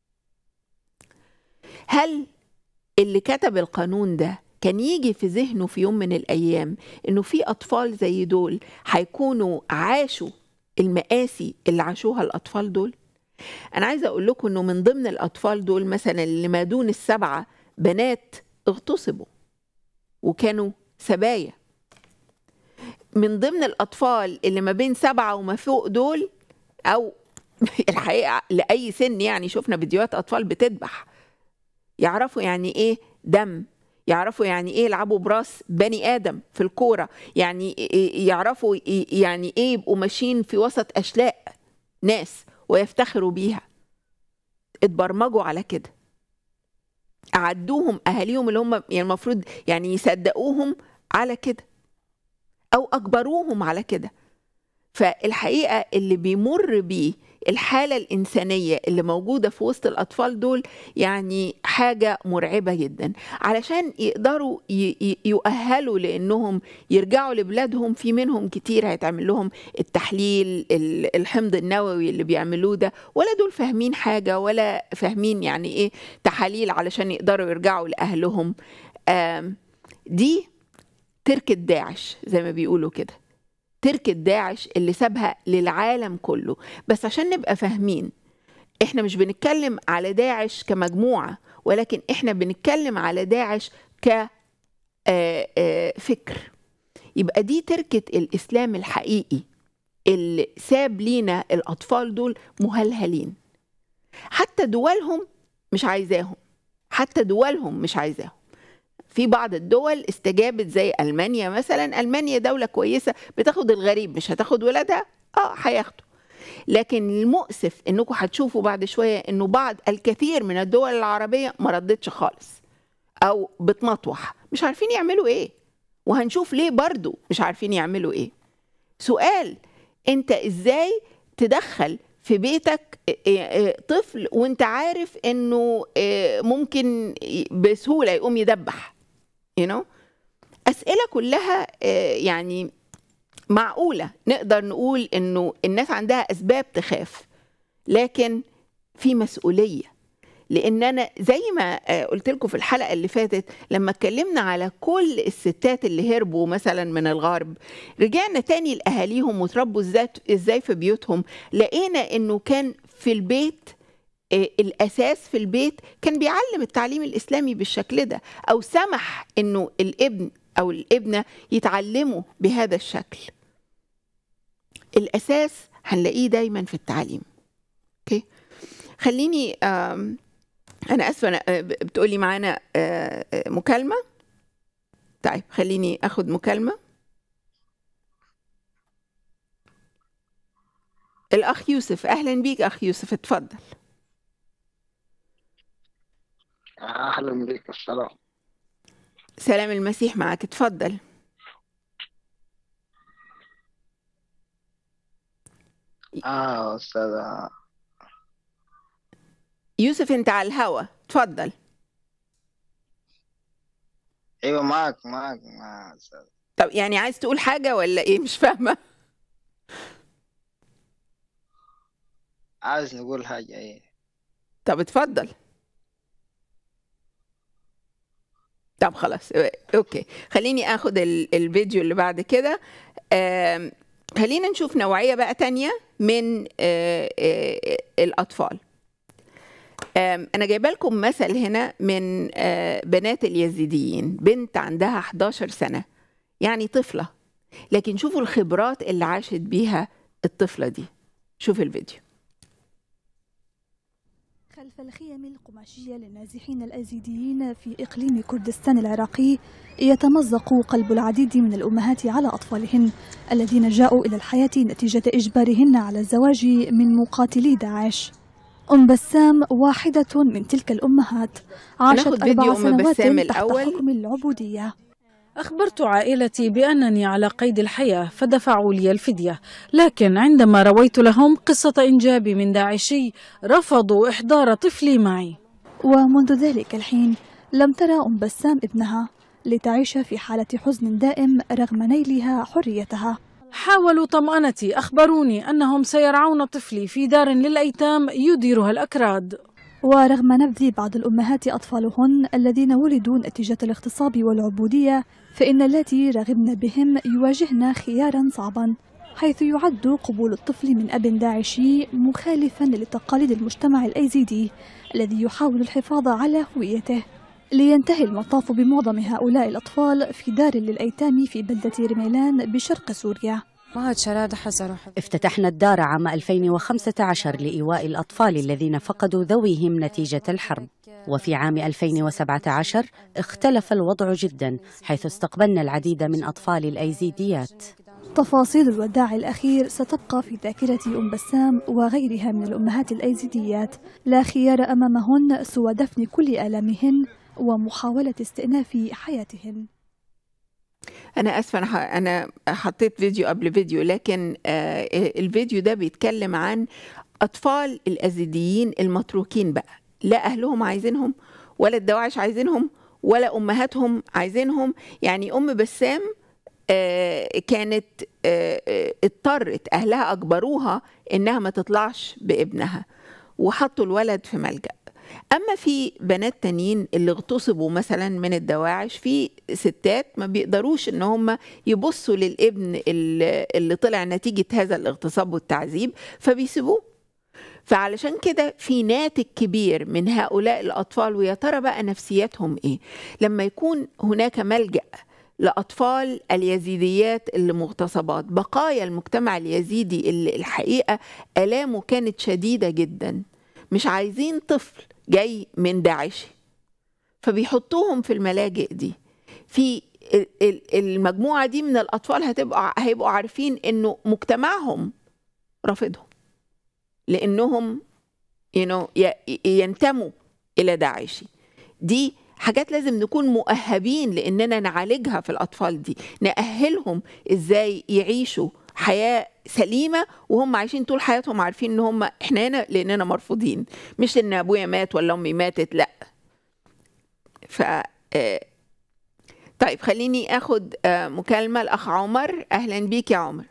هل اللي كتب القانون ده كان يجي في ذهنه في يوم من الأيام إنه في أطفال زي دول هيكونوا عاشوا المآسي اللي عاشوها الأطفال دول أنا عايزة أقول لكم إنه من ضمن الأطفال دول مثلا اللي ما دون السبعة بنات اغتصبوا وكانوا سبايا من ضمن الأطفال اللي ما بين سبعة وما فوق دول أو الحقيقة لأي سن يعني شفنا فيديوهات أطفال بتذبح يعرفوا يعني إيه دم يعرفوا يعني ايه يلعبوا براس بني ادم في الكوره يعني يعرفوا يعني ايه يبقوا ماشيين في وسط اشلاء ناس ويفتخروا بيها اتبرمجوا على كده أعدوهم أهاليهم اللي هم يعني المفروض يعني يصدقوهم على كده أو أجبروهم على كده فالحقيقة اللي بيمر بيه الحالة الإنسانية اللي موجودة في وسط الأطفال دول يعني حاجة مرعبة جدا علشان يقدروا يؤهلوا لأنهم يرجعوا لبلادهم في منهم كتير هيتعمل لهم التحليل الحمض النووي اللي بيعملوه ده ولا دول فاهمين حاجة ولا فاهمين يعني إيه تحاليل علشان يقدروا يرجعوا لأهلهم دي تركة داعش زي ما بيقولوا كده تركة داعش اللي سابها للعالم كله بس عشان نبقى فاهمين احنا مش بنتكلم على داعش كمجموعة ولكن احنا بنتكلم على داعش ك فكر يبقى دي تركة الإسلام الحقيقي اللي ساب لينا الأطفال دول مهلهلين حتى دولهم مش عايزاهم حتى دولهم مش عايزاهم في بعض الدول استجابت زي المانيا مثلا المانيا دوله كويسه بتاخد الغريب مش هتاخد ولادها اه هياخدوا لكن المؤسف انكم هتشوفوا بعد شويه انه بعض الكثير من الدول العربيه ما ردتش خالص او بتمطوح مش عارفين يعملوا ايه وهنشوف ليه برضو مش عارفين يعملوا ايه سؤال انت ازاي تدخل في بيتك آه، آه، طفل وانت عارف انه آه، ممكن بسهوله يقوم يدبح you know اسئله كلها آه، يعني معقوله نقدر نقول انه الناس عندها اسباب تخاف لكن في مسؤوليه لان انا زي ما آه، قلت لكم في الحلقه اللي فاتت لما اتكلمنا على كل الستات اللي هربوا مثلا من الغرب رجعنا تاني لاهاليهم وتربوا ازاي ازاي في بيوتهم لقينا انه كان في البيت آه، الاساس في البيت كان بيعلم التعليم الاسلامي بالشكل ده او سمح انه الابن او الابنه يتعلموا بهذا الشكل الاساس هنلاقيه دايما في التعليم اوكي خليني آم، انا اسفه أنا آه، بتقولي معانا آه، آه، مكالمه طيب خليني اخد مكالمه الاخ يوسف اهلا بيك اخ يوسف اتفضل أهلا بك السلام سلام المسيح معك اتفضل آه أستاذة يوسف انت على الهوا اتفضل أيوة معك معك مع أستاذ طب يعني عايز تقول حاجه ولا ايه مش فاهمه عايز نقول حاجة إيه طب اتفضل طب خلاص اوكي خليني اخد ال- الفيديو اللي بعد كده آم، خلينا نشوف نوعية بقى تانية من آه، آه، الأطفال آم، أنا جايبة لكم مثل هنا من آه، بنات اليزيديين بنت عندها 11 سنة يعني طفلة لكن شوفوا الخبرات اللي عاشت بيها الطفلة دي شوف الفيديو خلف الخيم القماشية للنازحين الأزيديين في إقليم كردستان العراقي يتمزق قلب العديد من الأمهات على أطفالهن الذين جاءوا إلى الحياة نتيجة إجبارهن على الزواج من مقاتلي داعش أم بسام واحدة من تلك الأمهات عاشت هناخد فيديو أربع أم سنوات بسام تحت الأول. حكم العبودية أخبرت عائلتي بأنني على قيد الحياة فدفعوا لي الفدية لكن عندما رويت لهم قصة إنجابي من داعشي رفضوا إحضار طفلي معي ومنذ ذلك الحين لم ترى أم بسام ابنها لتعيش في حالة حزن دائم رغم نيلها حريتها حاولوا طمأنتي أخبروني أنهم سيرعون طفلي في دار للأيتام يديرها الأكراد ورغم نبذ بعض الأمهات أطفالهن الذين ولدوا نتيجة الاغتصاب والعبودية فإن اللاتي رغبن بهم يواجهن خيارا صعبا حيث يعد قبول الطفل من أب داعشي مخالفا لتقاليد المجتمع الأيزيدي الذي يحاول الحفاظ على هويته لينتهي المطاف بمعظم هؤلاء الأطفال في دار للأيتام في بلدة رميلان بشرق سوريا معهد شرادة حزر افتتحنا الدار عام 2015 لإيواء الأطفال الذين فقدوا ذويهم نتيجة الحرب وفي عام 2017 اختلف الوضع جدا حيث استقبلنا العديد من أطفال الأيزيديات تفاصيل الوداع الأخير ستبقى في ذاكرة أم بسام وغيرها من الأمهات الأيزيديات لا خيار أمامهن سوى دفن كل آلامهن ومحاولة استئناف حياتهن انا اسفه انا ح- انا حطيت فيديو قبل فيديو لكن آه، الفيديو ده بيتكلم عن اطفال الازيديين المتروكين بقى لا اهلهم عايزينهم ولا الدواعش عايزينهم ولا امهاتهم عايزينهم يعني ام بسام آه، كانت آه، آه، اضطرت اهلها اجبروها انها ما تطلعش بابنها وحطوا الولد في ملجأ اما في بنات تانيين اللي اغتصبوا مثلا من الدواعش في ستات ما بيقدروش ان هم يبصوا للابن اللي اللي طلع نتيجه هذا الاغتصاب والتعذيب فبيسيبوه فعلشان كده في ناتج كبير من هؤلاء الاطفال ويا ترى بقى نفسياتهم ايه لما يكون هناك ملجأ لأطفال اليزيديات اللي مغتصبات بقايا المجتمع اليزيدي اللي الحقيقة آلامه كانت شديدة جدا مش عايزين طفل جاي من داعش فبيحطوهم في الملاجئ دي في ال- ال- المجموعة دي من الأطفال هتبقى هيبقوا عارفين إنه مجتمعهم رافضهم لأنهم you know, ي- ينتموا إلى داعش دي حاجات لازم نكون مؤهبين لأننا نعالجها في الأطفال دي نأهلهم إزاي يعيشوا حياه سليمه وهم عايشين طول حياتهم عارفين ان هم احنا هنا لاننا مرفوضين مش ان ابويا مات ولا امي ماتت لا ف آه، طيب خليني اخد آه، مكالمه الاخ عمر اهلا بيك يا عمر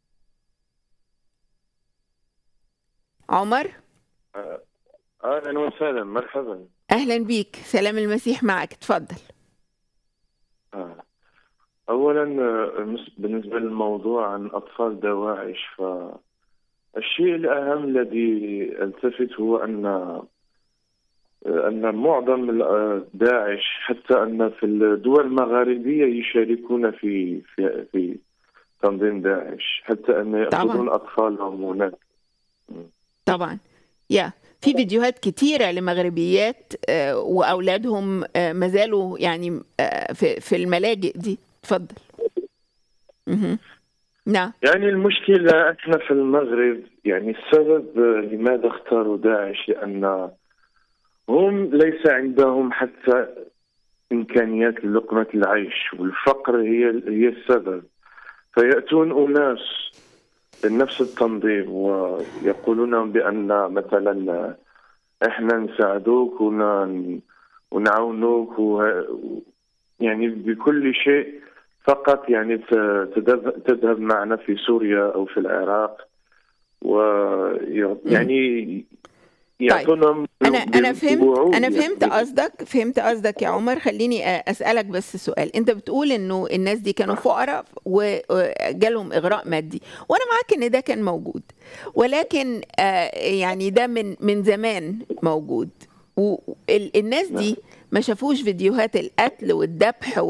عمر اهلا وسهلا مرحبا اهلا بيك سلام المسيح معك اتفضل آه. اولا آه، مس- بالنسبه للموضوع عن اطفال دواعش فالشيء الاهم الذي التفت هو ان آه، ان معظم ال- آه، داعش حتى ان في الدول المغاربيه يشاركون في في في تنظيم داعش حتى ان ياخذون اطفالهم هناك طبعا يا في فيديوهات كتيرة لمغربيات آه، وأولادهم آه، ما زالوا يعني آه، في في الملاجئ دي اتفضل مهم. نعم يعني المشكلة احنا في المغرب يعني السبب آه، لماذا اختاروا داعش لأن هم ليس عندهم حتى إمكانيات لقمة العيش والفقر هي هي السبب فيأتون أناس من نفس التنظيم ويقولون بأن مثلا آه، احنا نساعدوك ون- ونعاونوك و- يعني بكل شيء فقط يعني ت- تذهب تذهب معنا في سوريا او في العراق و يعني يعطونهم انا انا فهمت بوعود انا يعني. فهمت قصدك فهمت قصدك يا عمر خليني أ- اسالك بس سؤال انت بتقول انه الناس دي كانوا فقراء وجالهم اغراء مادي وانا معاك ان ده كان موجود ولكن آه، يعني ده من من زمان موجود والناس دي ما شافوش فيديوهات القتل والذبح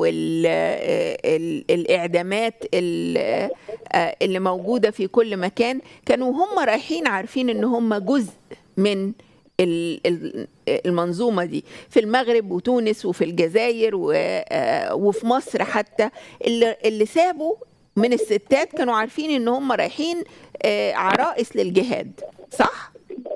والاعدامات اللي موجوده في كل مكان كانوا هم رايحين عارفين ان هم جزء من ال- ال- المنظومه دي في المغرب وتونس وفي الجزائر و- آه، وفي مصر حتى اللي, اللي سابوا من الستات كانوا عارفين ان هم رايحين آه، عرائس للجهاد صح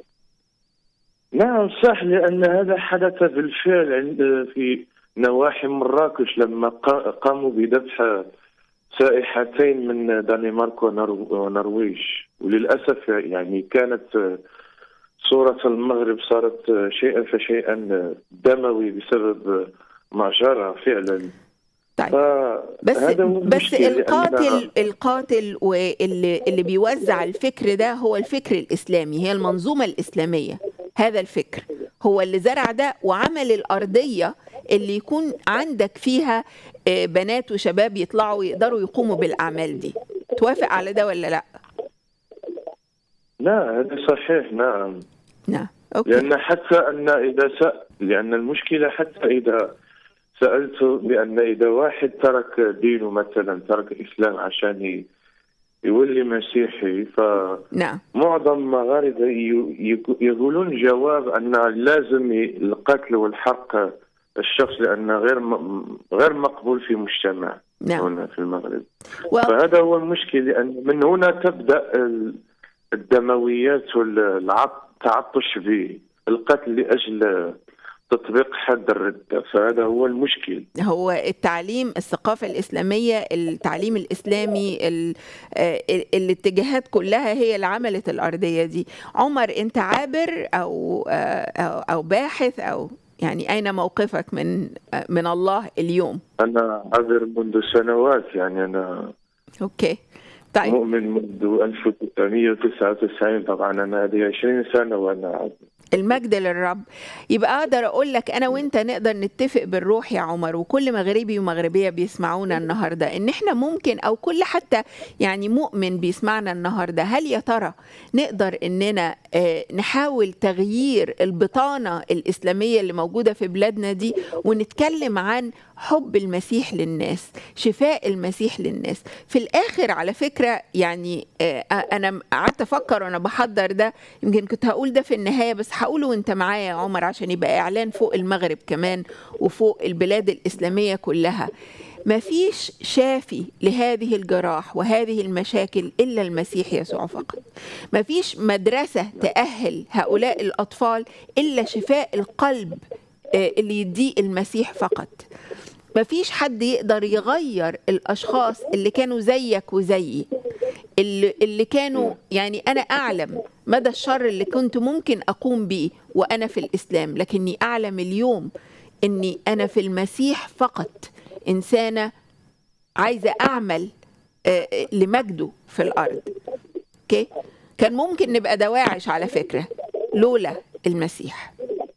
نعم صح لأن هذا حدث بالفعل عند في نواحي مراكش لما قا- قاموا بذبح سائحتين من دنمارك ونرو- ونرويج وللأسف يعني كانت صورة المغرب صارت شيئا فشيئا دموي بسبب ما جرى فعلا طيب بس بس هذا هو بس المشكلة لأن- القاتل القاتل واللي اللي بيوزع الفكر ده هو الفكر الاسلامي هي المنظومه الاسلاميه هذا الفكر هو اللي زرع ده وعمل الارضيه اللي يكون عندك فيها آه، بنات وشباب يطلعوا يقدروا يقوموا بالاعمال دي توافق على ده ولا لا لا هذا صحيح نعم نعم أوكي. لأن حتى أن إذا س... لأن المشكلة حتى إذا سألت بأن إذا واحد ترك دينه مثلا ترك الإسلام عشان ي- يولي مسيحي نعم فمعظم المغاربة ي- ي- يقولون جواب أن لازم ي- القتل والحرق الشخص لأنه غير م... غير مقبول في مجتمع نعم. هنا في المغرب و... فهذا هو المشكل لأن من هنا تبدأ ال- الدمويات والتعطش بالقتل لأجل تطبيق حد الردة فهذا هو المشكل هو التعليم الثقافة الإسلامية التعليم الإسلامي ال- آه، ال- الاتجاهات كلها هي اللي عملت الأرضية دي عمر أنت عابر أو آه، أو, أو باحث أو يعني أين موقفك من آه، من الله اليوم أنا عذر منذ سنوات يعني أنا أوكي طيب مؤمن منذ 1999 طبعا أنا هذه 20 سنة وأنا عذر المجد للرب يبقى اقدر اقول لك انا وانت نقدر نتفق بالروح يا عمر وكل مغربي ومغربيه بيسمعونا النهارده ان احنا ممكن او كل حتى يعني مؤمن بيسمعنا النهارده هل يا ترى نقدر اننا آه، نحاول تغيير البطانه الاسلاميه اللي موجوده في بلادنا دي ونتكلم عن حب المسيح للناس شفاء المسيح للناس في الاخر على فكره يعني آه، انا قعدت افكر وانا بحضر ده يمكن كنت هقول ده في النهايه بس هقوله وانت معايا يا عمر عشان يبقى اعلان فوق المغرب كمان وفوق البلاد الاسلاميه كلها ما فيش شافي لهذه الجراح وهذه المشاكل الا المسيح يسوع فقط ما فيش مدرسه تاهل هؤلاء الاطفال الا شفاء القلب آه، اللي يديه المسيح فقط مفيش حد يقدر يغير الاشخاص اللي كانوا زيك وزيي اللي, اللي كانوا يعني أنا أعلم مدى الشر اللي كنت ممكن أقوم به وأنا في الإسلام لكني أعلم اليوم أني أنا في المسيح فقط إنسانة عايزة أعمل آه، آه، لمجده في الأرض أوكي كان ممكن نبقى دواعش على فكرة لولا المسيح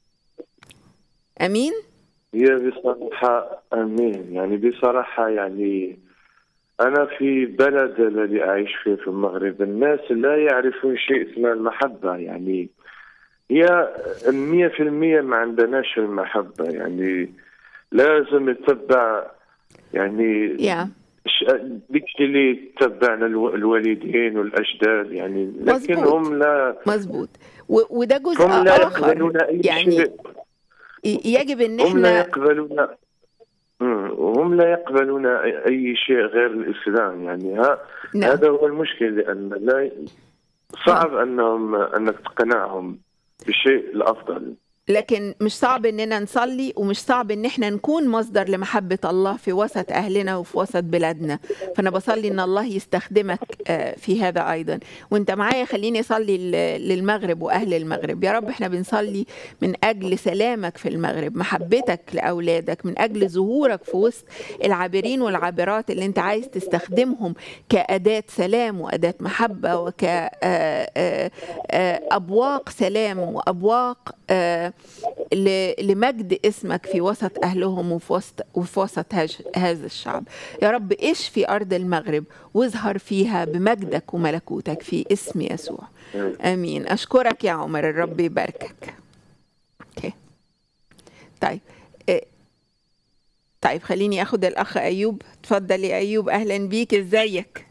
أمين هي بصراحة أمين يعني بصراحة يعني أنا في بلد الذي أعيش فيه في المغرب الناس لا يعرفون شيء اسمه المحبة يعني هي مية في المية ما عندناش المحبة يعني لازم نتبع يعني يا ش- ديك اللي تبعنا الو- الوالدين والأجداد يعني لكن مظبوط. هم لا مظبوط و- وده جزء هم لا آخر يقبلون أي يعني شيء ي- يجب ان هم لا احنا يقبلون مم. وهم لا يقبلون اي شيء غير الاسلام يعني ها نعم. هذا هو المشكل لان لا صعب انهم انك تقنعهم بالشيء الافضل لكن مش صعب اننا نصلي ومش صعب ان احنا نكون مصدر لمحبة الله في وسط اهلنا وفي وسط بلادنا فانا بصلي ان الله يستخدمك آه، في هذا ايضا وانت معايا خليني اصلي ل- للمغرب واهل المغرب يا رب احنا بنصلي من اجل سلامك في المغرب محبتك لاولادك من اجل ظهورك في وسط العابرين والعابرات اللي انت عايز تستخدمهم كأداة سلام وأداة محبة وكأبواق سلام وأبواق آه، ل- لمجد اسمك في وسط أهلهم وفي وسط, وفي وسط هج- هذا الشعب يا رب اشفي أرض المغرب واظهر فيها بمجدك وملكوتك في اسم يسوع آمين أشكرك يا عمر الرب يباركك أوكي طيب آه، طيب خليني اخد الاخ ايوب تفضل يا ايوب اهلا بيك ازيك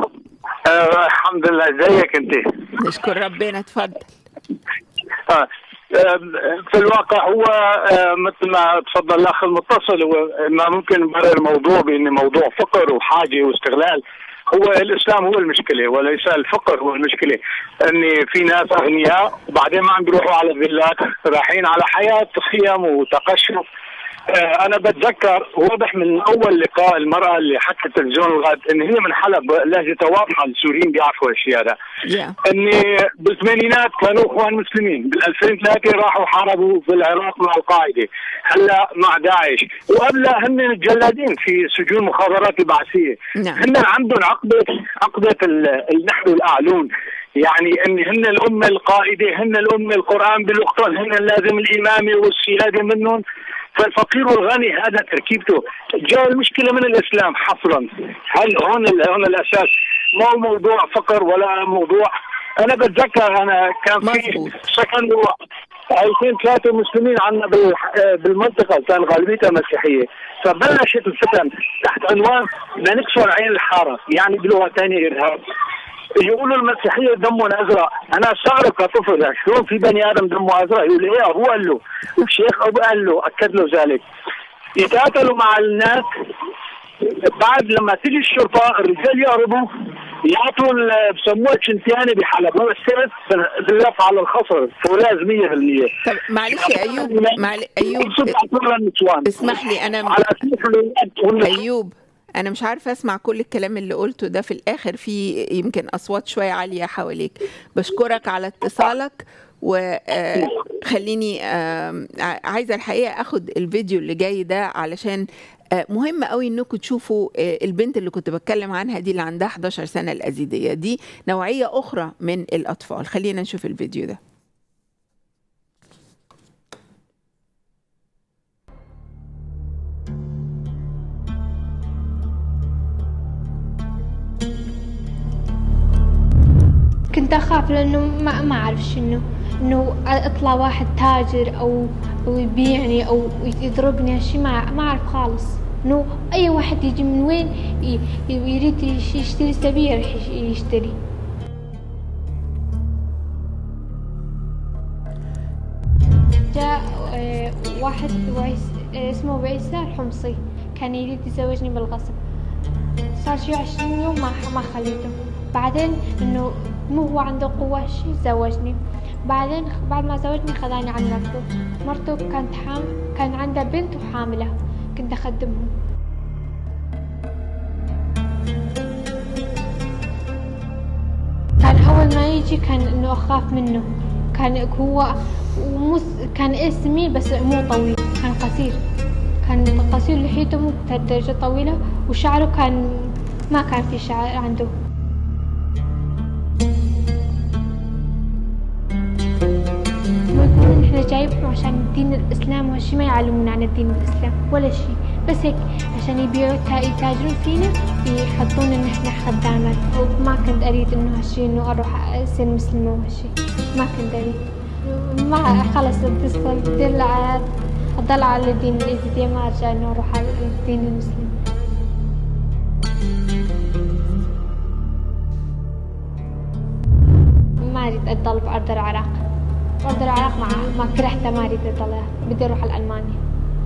آه الحمد لله ازيك انت نشكر ربنا اتفضل آه آه، في الواقع هو آه، مثل ما تفضل الاخ المتصل هو ما ممكن نبرر الموضوع بان موضوع فقر وحاجه واستغلال هو الاسلام هو المشكله وليس الفقر هو المشكله ان في ناس اغنياء وبعدين ما عم بيروحوا على الفيلات رايحين على حياه خيم وتقشف آه، انا بتذكر واضح من اول لقاء المراه اللي حكت تلفزيون الغد ان هي من حلب لهجتها واضحه السوريين بيعرفوا الشيء هذا اني بالثمانينات كانوا اخوان مسلمين بال 2003 راحوا حاربوا في العراق مع القاعده هلا مع داعش وقبلها هن الجلادين في سجون مخابرات البعثيه نعم. هن عندهم عقده عقده ال- النحو الاعلون يعني ان هن الامه القائده هن الامه القران بلغتهم هن لازم الامامه والسياده منهم فالفقير والغني هذا تركيبته جاء المشكله من الاسلام حصرا هل هون ال- هون الاساس ما هو موضوع فقر ولا موضوع انا بتذكر انا كان في سكن 2003 مسلمين عندنا بال- بالمنطقه كان غالبيتها مسيحيه فبلشت الفتن تحت عنوان بدنا نكسر عين الحاره يعني بلغه ثانيه ارهاب يقولوا المسيحيه دمهم ازرق انا استغرب كطفل شلون في بني ادم دمه ازرق يقول ايه ابوه قال له الشيخ ابو قال له اكد له ذلك يتقاتلوا مع الناس بعد لما تيجي الشرطه الرجال يهربوا يعطوا ال- بسموها شنتيانه بحلب هو السيف باللف على الخصر فولاذ 100% طب معلش يا ايوب معل... ايوب اسمح لي انا على ايوب انا مش عارفه اسمع كل الكلام اللي قلته ده في الاخر في يمكن اصوات شويه عاليه حواليك بشكرك على اتصالك وخليني عايزه الحقيقه اخد الفيديو اللي جاي ده علشان آه، مهم قوي انكم تشوفوا آه، البنت اللي كنت بتكلم عنها دي اللي عندها 11 سنه الازيديه دي نوعيه اخرى من الاطفال خلينا نشوف الفيديو ده كنت أخاف لأنه ما ما أعرف شنو إنه أطلع واحد تاجر أو أو يبيعني أو يضربني هالشي ما ما أعرف خالص إنه أي واحد يجي من وين ي- ي- يريد يش- يشتري سبيل يروح يش- يشتري جاء آه، واحد وعيس آه، اسمه بعيسى الحمصي كان يريد يزوجني بالغصب صار شي عشرين يوم ما ما خليته بعدين انه مو هو عنده قوة شي زوجني بعدين بعد ما زوجني خذاني عن مرته مرته كانت حام كان عندها بنت وحاملة كنت أخدمهم أول ما يجي كان إنه أخاف منه كان هو ومو كان اسمي بس مو طويل كان قصير كان قصير لحيته مو درجة طويلة وشعره كان ما كان في شعر عنده يقولون احنا جايبهم عشان دين الاسلام وهالشي ما يعلمون عن الدين الاسلام ولا شيء بس هيك عشان يبيعوا تا- يتاجرون فينا يحطون ان احنا خدامات وما كنت اريد انه هالشي انه اروح اصير مسلمة وهالشي ما كنت اريد ما خلص اتصل دل على اضل على الدين الازدي ما ارجع انه اروح على الدين المسلم ما اريد اضل بارض العراق أرض العراق مع ما كرهته ما أريد أضل بدي أروح على ألمانيا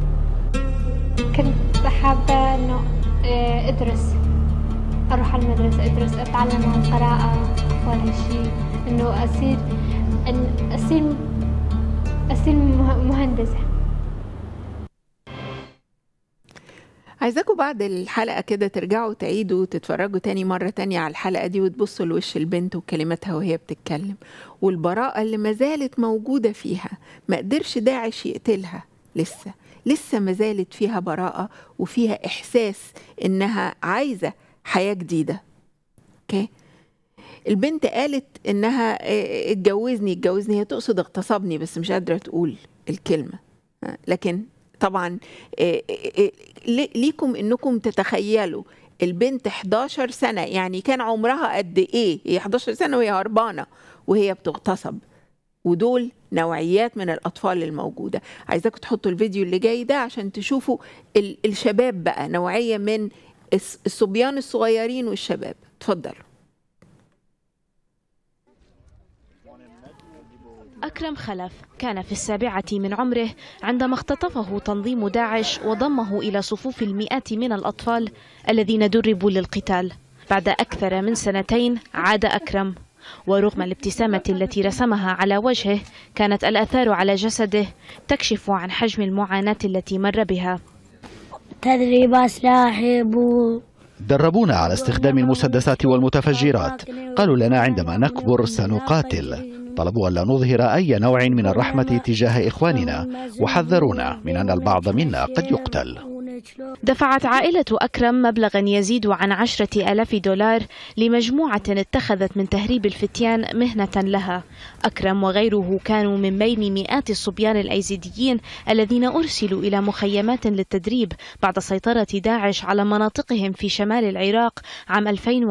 كنت حابة إنه آه، أدرس أروح على المدرسة أدرس أتعلم عن القراءة وهالشي إنه أصير إن أصير أصير مه- مهندسة عايزاكم بعد الحلقة كده ترجعوا تعيدوا تتفرجوا تاني مرة تانية على الحلقة دي وتبصوا لوش البنت وكلماتها وهي بتتكلم والبراءة اللي ما زالت موجودة فيها ما قدرش داعش يقتلها لسه لسه ما زالت فيها براءة وفيها إحساس إنها عايزة حياة جديدة اوكي البنت قالت انها آه، اتجوزني اتجوزني هي تقصد اغتصبني بس مش قادره تقول الكلمه آه، لكن طبعا آه، آه، آه، لي- ليكم انكم تتخيلوا البنت 11 سنه يعني كان عمرها قد ايه هي 11 سنه وهي هربانه وهي بتغتصب ودول نوعيات من الاطفال الموجوده عايزاكم تحطوا الفيديو اللي جاي ده عشان تشوفوا ال- الشباب بقى نوعيه من الص- الصبيان الصغيرين والشباب اتفضلوا أكرم خلف كان في السابعة من عمره عندما اختطفه تنظيم داعش وضمه إلى صفوف المئات من الأطفال الذين دربوا للقتال بعد أكثر من سنتين عاد أكرم ورغم الابتسامة التي رسمها على وجهه كانت الآثار على جسده تكشف عن حجم المعاناة التي مر بها تدريب سلاحي بو دربونا على استخدام المسدسات والمتفجرات قالوا لنا عندما نكبر سنقاتل طلبوا ألا نظهر أي نوع من الرحمة تجاه إخواننا وحذرونا من أن البعض منا قد يقتل دفعت عائلة أكرم مبلغا يزيد عن عشرة ألاف دولار لمجموعة اتخذت من تهريب الفتيان مهنة لها أكرم وغيره كانوا من بين مئات الصبيان الأيزيديين الذين أرسلوا إلى مخيمات للتدريب بعد سيطرة داعش على مناطقهم في شمال العراق عام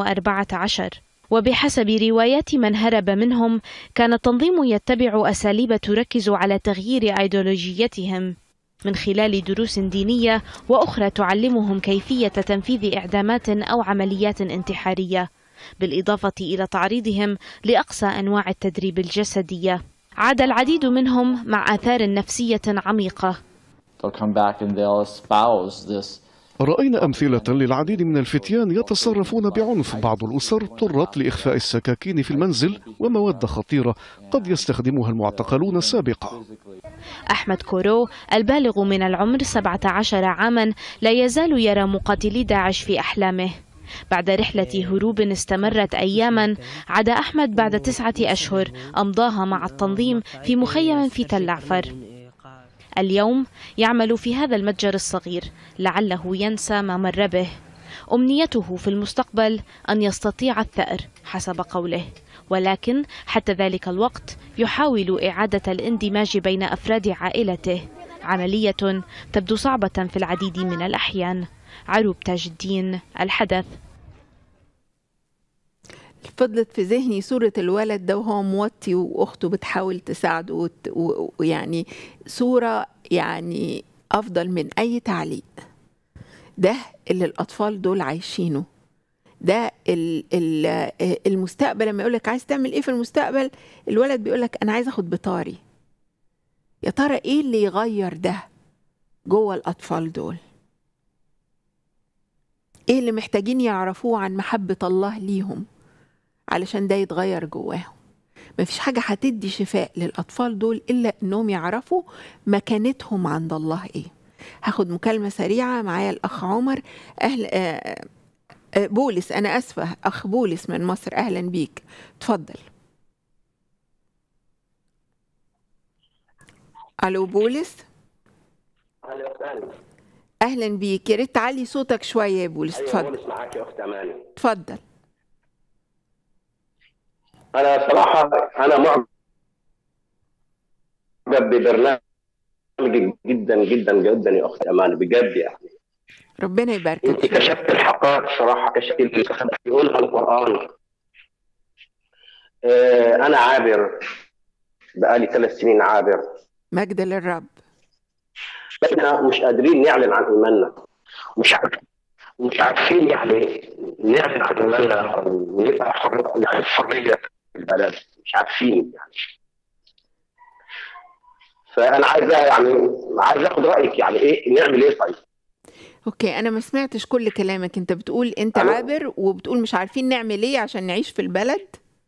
2014 وبحسب روايات من هرب منهم كان التنظيم يتبع أساليب تركز على تغيير أيديولوجيتهم من خلال دروس دينية وأخرى تعلمهم كيفية تنفيذ إعدامات أو عمليات انتحارية بالإضافة إلى تعريضهم لأقصى أنواع التدريب الجسدية عاد العديد منهم مع آثار نفسية عميقة They'll come back and they'll espouse this رأينا أمثلة للعديد من الفتيان يتصرفون بعنف بعض الأسر اضطرت لإخفاء السكاكين في المنزل ومواد خطيرة قد يستخدمها المعتقلون سابقا أحمد كورو البالغ من العمر 17 عاما لا يزال يرى مقاتلي داعش في أحلامه بعد رحلة هروب استمرت أياما عاد أحمد بعد تسعة أشهر أمضاها مع التنظيم في مخيم في تل عفر اليوم يعمل في هذا المتجر الصغير لعله ينسى ما مر به أمنيته في المستقبل أن يستطيع الثأر حسب قوله ولكن حتى ذلك الوقت يحاول إعادة الاندماج بين أفراد عائلته عملية تبدو صعبة في العديد من الأحيان عروب تاج الدين الحدث فضلت في ذهني صورة الولد ده وهو موطي وأخته بتحاول تساعده وت- و- ويعني صورة يعني أفضل من أي تعليق ده اللي الأطفال دول عايشينه ده ال- ال- المستقبل لما يقولك عايز تعمل ايه في المستقبل الولد بيقولك انا عايز اخد بطاري يا ترى ايه اللي يغير ده جوه الاطفال دول ايه اللي محتاجين يعرفوه عن محبة الله ليهم علشان ده يتغير جواهم مفيش حاجة هتدي شفاء للأطفال دول إلا إنهم يعرفوا مكانتهم عند الله إيه هاخد مكالمة سريعة معايا الأخ عمر أهل آه آه، بولس أنا أسفة أخ بولس من مصر أهلا بيك تفضل الو بولس اهلا بيك يا ريت تعلي صوتك شويه يا بولس ايوه اتفضل بولس معاك يا اخت اماني اتفضل انا صراحه انا معجب ببرنامجك جدا جدا جدا يا اخت اماني بجد يعني ربنا يبارك انت كشفت الحقائق صراحه كشفت اللي بيقولها القران آه، انا عابر بقالي ثلاث سنين عابر مجد للرب احنا مش قادرين نعلن عن ايماننا مش عارف مش عارفين يعني نعلن عن ايماننا ونبقى حر يعني حريه في البلد مش عارفين يعني فانا عايز يعني عايز اخد رايك يعني ايه نعمل ايه طيب؟ اوكي انا ما سمعتش كل كلامك انت بتقول انت ألو؟ عابر وبتقول مش عارفين نعمل ايه عشان نعيش في البلد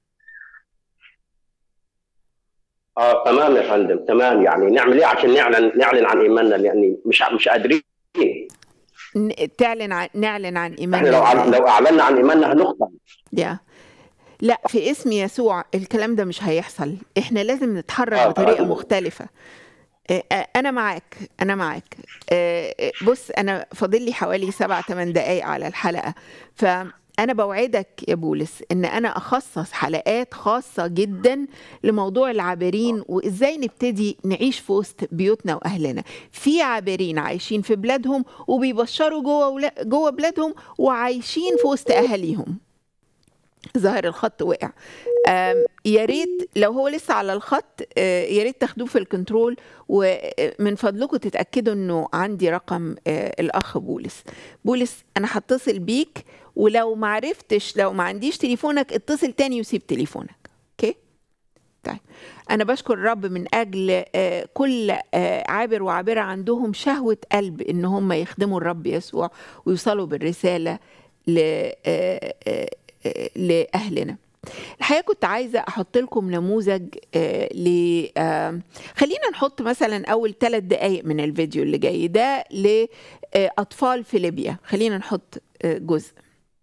اه تمام يا فندم تمام يعني نعمل ايه عشان نعلن نعلن عن ايماننا لان مش ع- مش قادرين ن- تعلن عن نعلن عن احنا ايماننا لو إزاي؟ ع- لو اعلنا عن ايماننا هنخطئ يا لا في اسم يسوع الكلام ده مش هيحصل احنا لازم نتحرك آه، بطريقه طبعاً. مختلفه آه، آه، انا معاك انا معاك آه، آه، بص انا فاضل لي حوالي سبع ثمان دقايق على الحلقه فانا بوعدك يا بولس ان انا اخصص حلقات خاصه جدا لموضوع العابرين وازاي نبتدي نعيش في وسط بيوتنا واهلنا في عابرين عايشين في بلادهم وبيبشروا جوه ولا- جوه بلادهم وعايشين في وسط اهاليهم ظاهر الخط وقع آم، يا ريت لو هو لسه على الخط آه، يا ريت تاخدوه في الكنترول ومن فضلكم تتاكدوا انه عندي رقم آه، الاخ بولس بولس انا هتصل بيك ولو ما عرفتش لو ما عنديش تليفونك اتصل تاني وسيب تليفونك اوكي طيب أنا بشكر الرب من أجل آه، كل آه، عابر وعابرة عندهم شهوة قلب إن هم يخدموا الرب يسوع ويوصلوا بالرسالة ل آه، آه، آه، لأهلنا الحقيقة كنت عايزة أحط لكم نموذج آه، ل آه، خلينا نحط مثلا أول ثلاث دقايق من الفيديو اللي جاي ده لأطفال في ليبيا خلينا نحط آه، جزء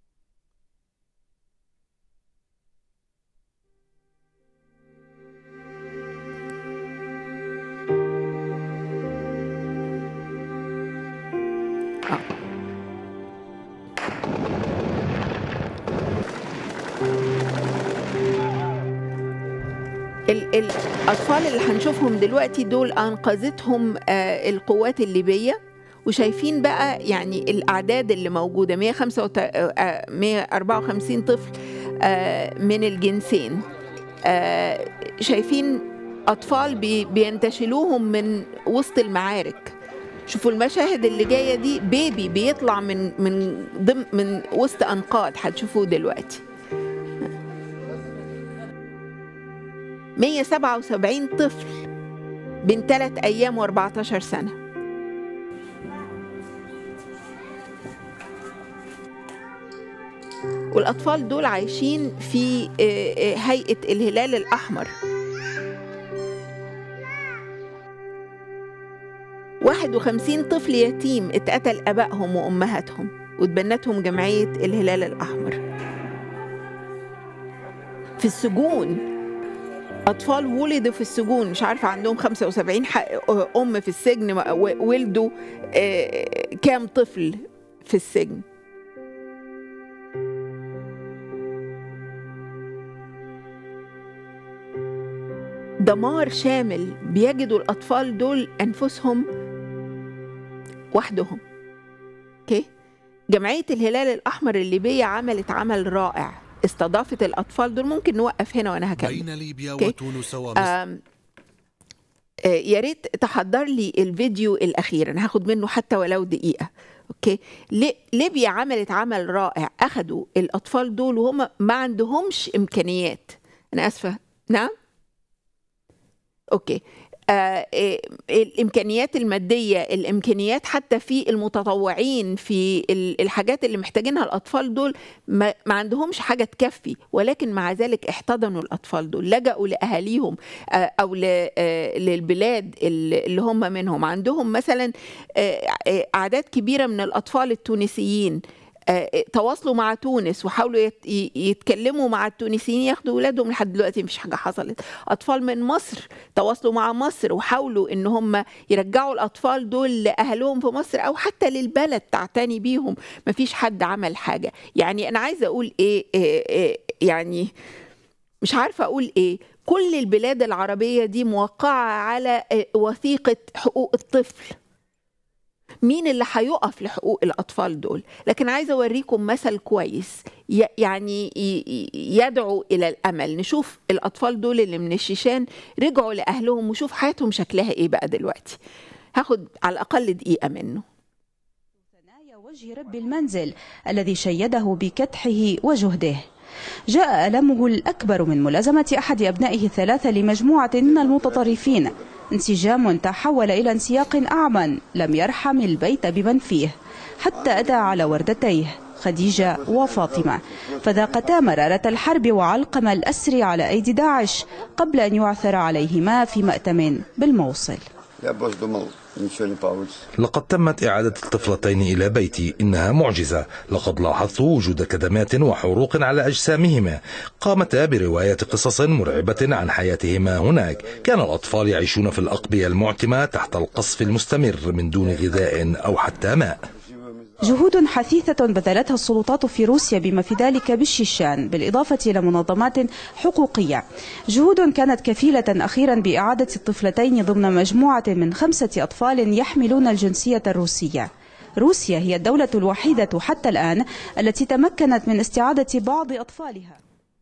ال- الأطفال اللي هنشوفهم دلوقتي دول أنقذتهم آه، القوات الليبية وشايفين بقى يعني الأعداد اللي موجودة 154 طفل آه، من الجنسين آه، شايفين أطفال بي- بينتشلوهم من وسط المعارك شوفوا المشاهد اللي جاية دي بيبي بيطلع من من ضمن من وسط أنقاض هتشوفوه دلوقتي 177 طفل بين 3 أيام و14 سنة والأطفال دول عايشين في آه، آه، هيئة الهلال الأحمر 51 طفل يتيم اتقتل أبائهم وأمهاتهم وتبنتهم جمعية الهلال الأحمر في السجون أطفال ولدوا في السجون مش عارفة عندهم 75 ح- أم في السجن و- ولدوا آه، كام طفل في السجن دمار شامل بيجدوا الأطفال دول أنفسهم وحدهم اوكي جمعية الهلال الأحمر الليبية عملت عمل رائع استضافت الأطفال دول ممكن نوقف هنا وأنا هكمل بين ليبيا أوكي؟ وتونس ومصر آم، آه، يا ريت تحضر لي الفيديو الأخير أنا هاخد منه حتى ولو دقيقة أوكي لي- ليبيا عملت عمل رائع أخدوا الأطفال دول وهم ما عندهمش إمكانيات أنا آسفة نعم اوكي آه إيه، الامكانيات الماديه الامكانيات حتى في المتطوعين في ال- الحاجات اللي محتاجينها الاطفال دول ما, ما عندهمش حاجه تكفي ولكن مع ذلك احتضنوا الاطفال دول لجأوا لاهاليهم آه، او ل- آه، للبلاد اللي اللي هم منهم عندهم مثلا آه، آه، اعداد كبيره من الاطفال التونسيين آه، تواصلوا مع تونس وحاولوا يت- ي- يتكلموا مع التونسيين ياخدوا ولادهم لحد دلوقتي مفيش حاجه حصلت اطفال من مصر تواصلوا مع مصر وحاولوا ان هم يرجعوا الاطفال دول لاهلهم في مصر او حتى للبلد تعتني بيهم مفيش حد عمل حاجه يعني انا عايزه اقول ايه, إيه, إيه يعني مش عارفه اقول ايه كل البلاد العربيه دي موقعه على آه، وثيقه حقوق الطفل مين اللي هيقف لحقوق الأطفال دول لكن عايزة أوريكم مثل كويس ي- يعني ي- ي- يدعو إلى الأمل نشوف الأطفال دول اللي من الشيشان رجعوا لأهلهم وشوف حياتهم شكلها إيه بقى دلوقتي هاخد على الأقل دقيقة منه وجه رب المنزل الذي شيده بكدحه وجهده جاء ألمه الأكبر من ملازمة أحد أبنائه الثلاثة لمجموعة من المتطرفين انسجام تحول إلى انسياق أعمى لم يرحم البيت بمن فيه حتى أدى على وردتيه خديجة وفاطمة فذاقتا مرارة الحرب وعلقم الأسر على أيدي داعش قبل أن يعثر عليهما في مأتم بالموصل لقد تمت إعادة الطفلتين إلى بيتي إنها معجزة لقد لاحظت وجود كدمات وحروق على أجسامهما قامتا برواية قصص مرعبة عن حياتهما هناك كان الأطفال يعيشون في الأقبية المعتمة تحت القصف المستمر من دون غذاء أو حتى ماء جهود حثيثة بذلتها السلطات في روسيا بما في ذلك بالشيشان بالإضافة إلى منظمات حقوقية جهود كانت كفيلة أخيرا بإعادة الطفلتين ضمن مجموعة من خمسة أطفال يحملون الجنسية الروسية روسيا هي الدولة الوحيدة حتى الآن التي تمكنت من استعادة بعض أطفالها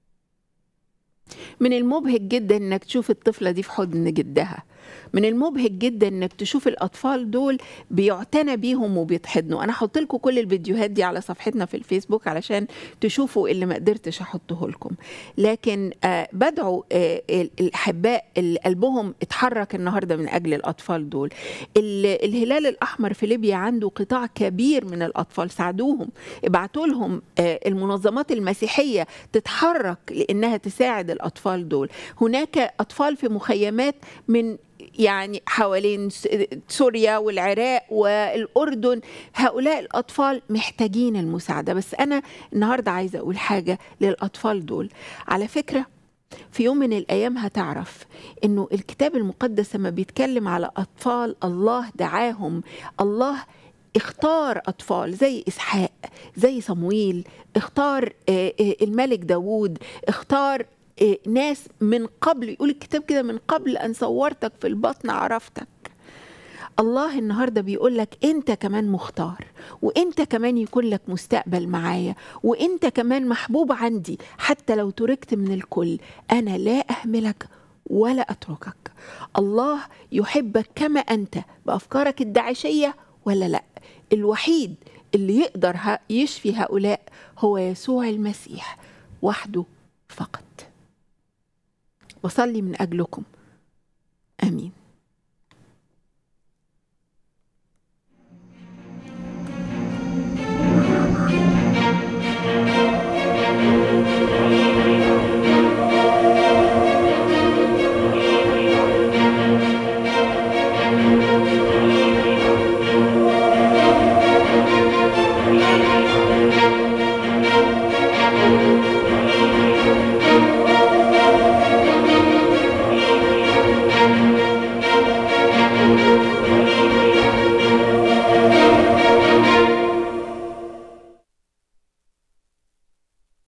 من المبهج جدا انك تشوف الطفله دي في حضن جدها من المبهج جدا انك تشوف الاطفال دول بيعتنى بيهم وبيتحضنوا انا هحط لكم كل الفيديوهات دي على صفحتنا في الفيسبوك علشان تشوفوا اللي ما قدرتش احطه لكم لكن آه بدعو آه الاحباء اللي قلبهم اتحرك النهارده من اجل الاطفال دول ال- الهلال الاحمر في ليبيا عنده قطاع كبير من الاطفال ساعدوهم ابعتوا لهم آه المنظمات المسيحيه تتحرك لانها تساعد الاطفال دول هناك اطفال في مخيمات من يعني حوالين س- سوريا والعراق والأردن هؤلاء الأطفال محتاجين المساعدة بس أنا النهاردة عايزة أقول حاجة للأطفال دول على فكرة في يوم من الأيام هتعرف إنه الكتاب المقدس لما بيتكلم على أطفال الله دعاهم الله اختار أطفال زي إسحاق زي صمويل اختار آه، آه، الملك داوود اختار آه، ناس من قبل يقول الكتاب كده من قبل أن صورتك في البطن عرفتك الله النهارده بيقول لك انت كمان مختار وانت كمان يكون لك مستقبل معايا وانت كمان محبوب عندي حتى لو تركت من الكل انا لا اهملك ولا اتركك الله يحبك كما انت بافكارك الداعشيه ولا لا الوحيد اللي يقدر ه- يشفي هؤلاء هو يسوع المسيح وحده فقط بصلي من اجلكم امين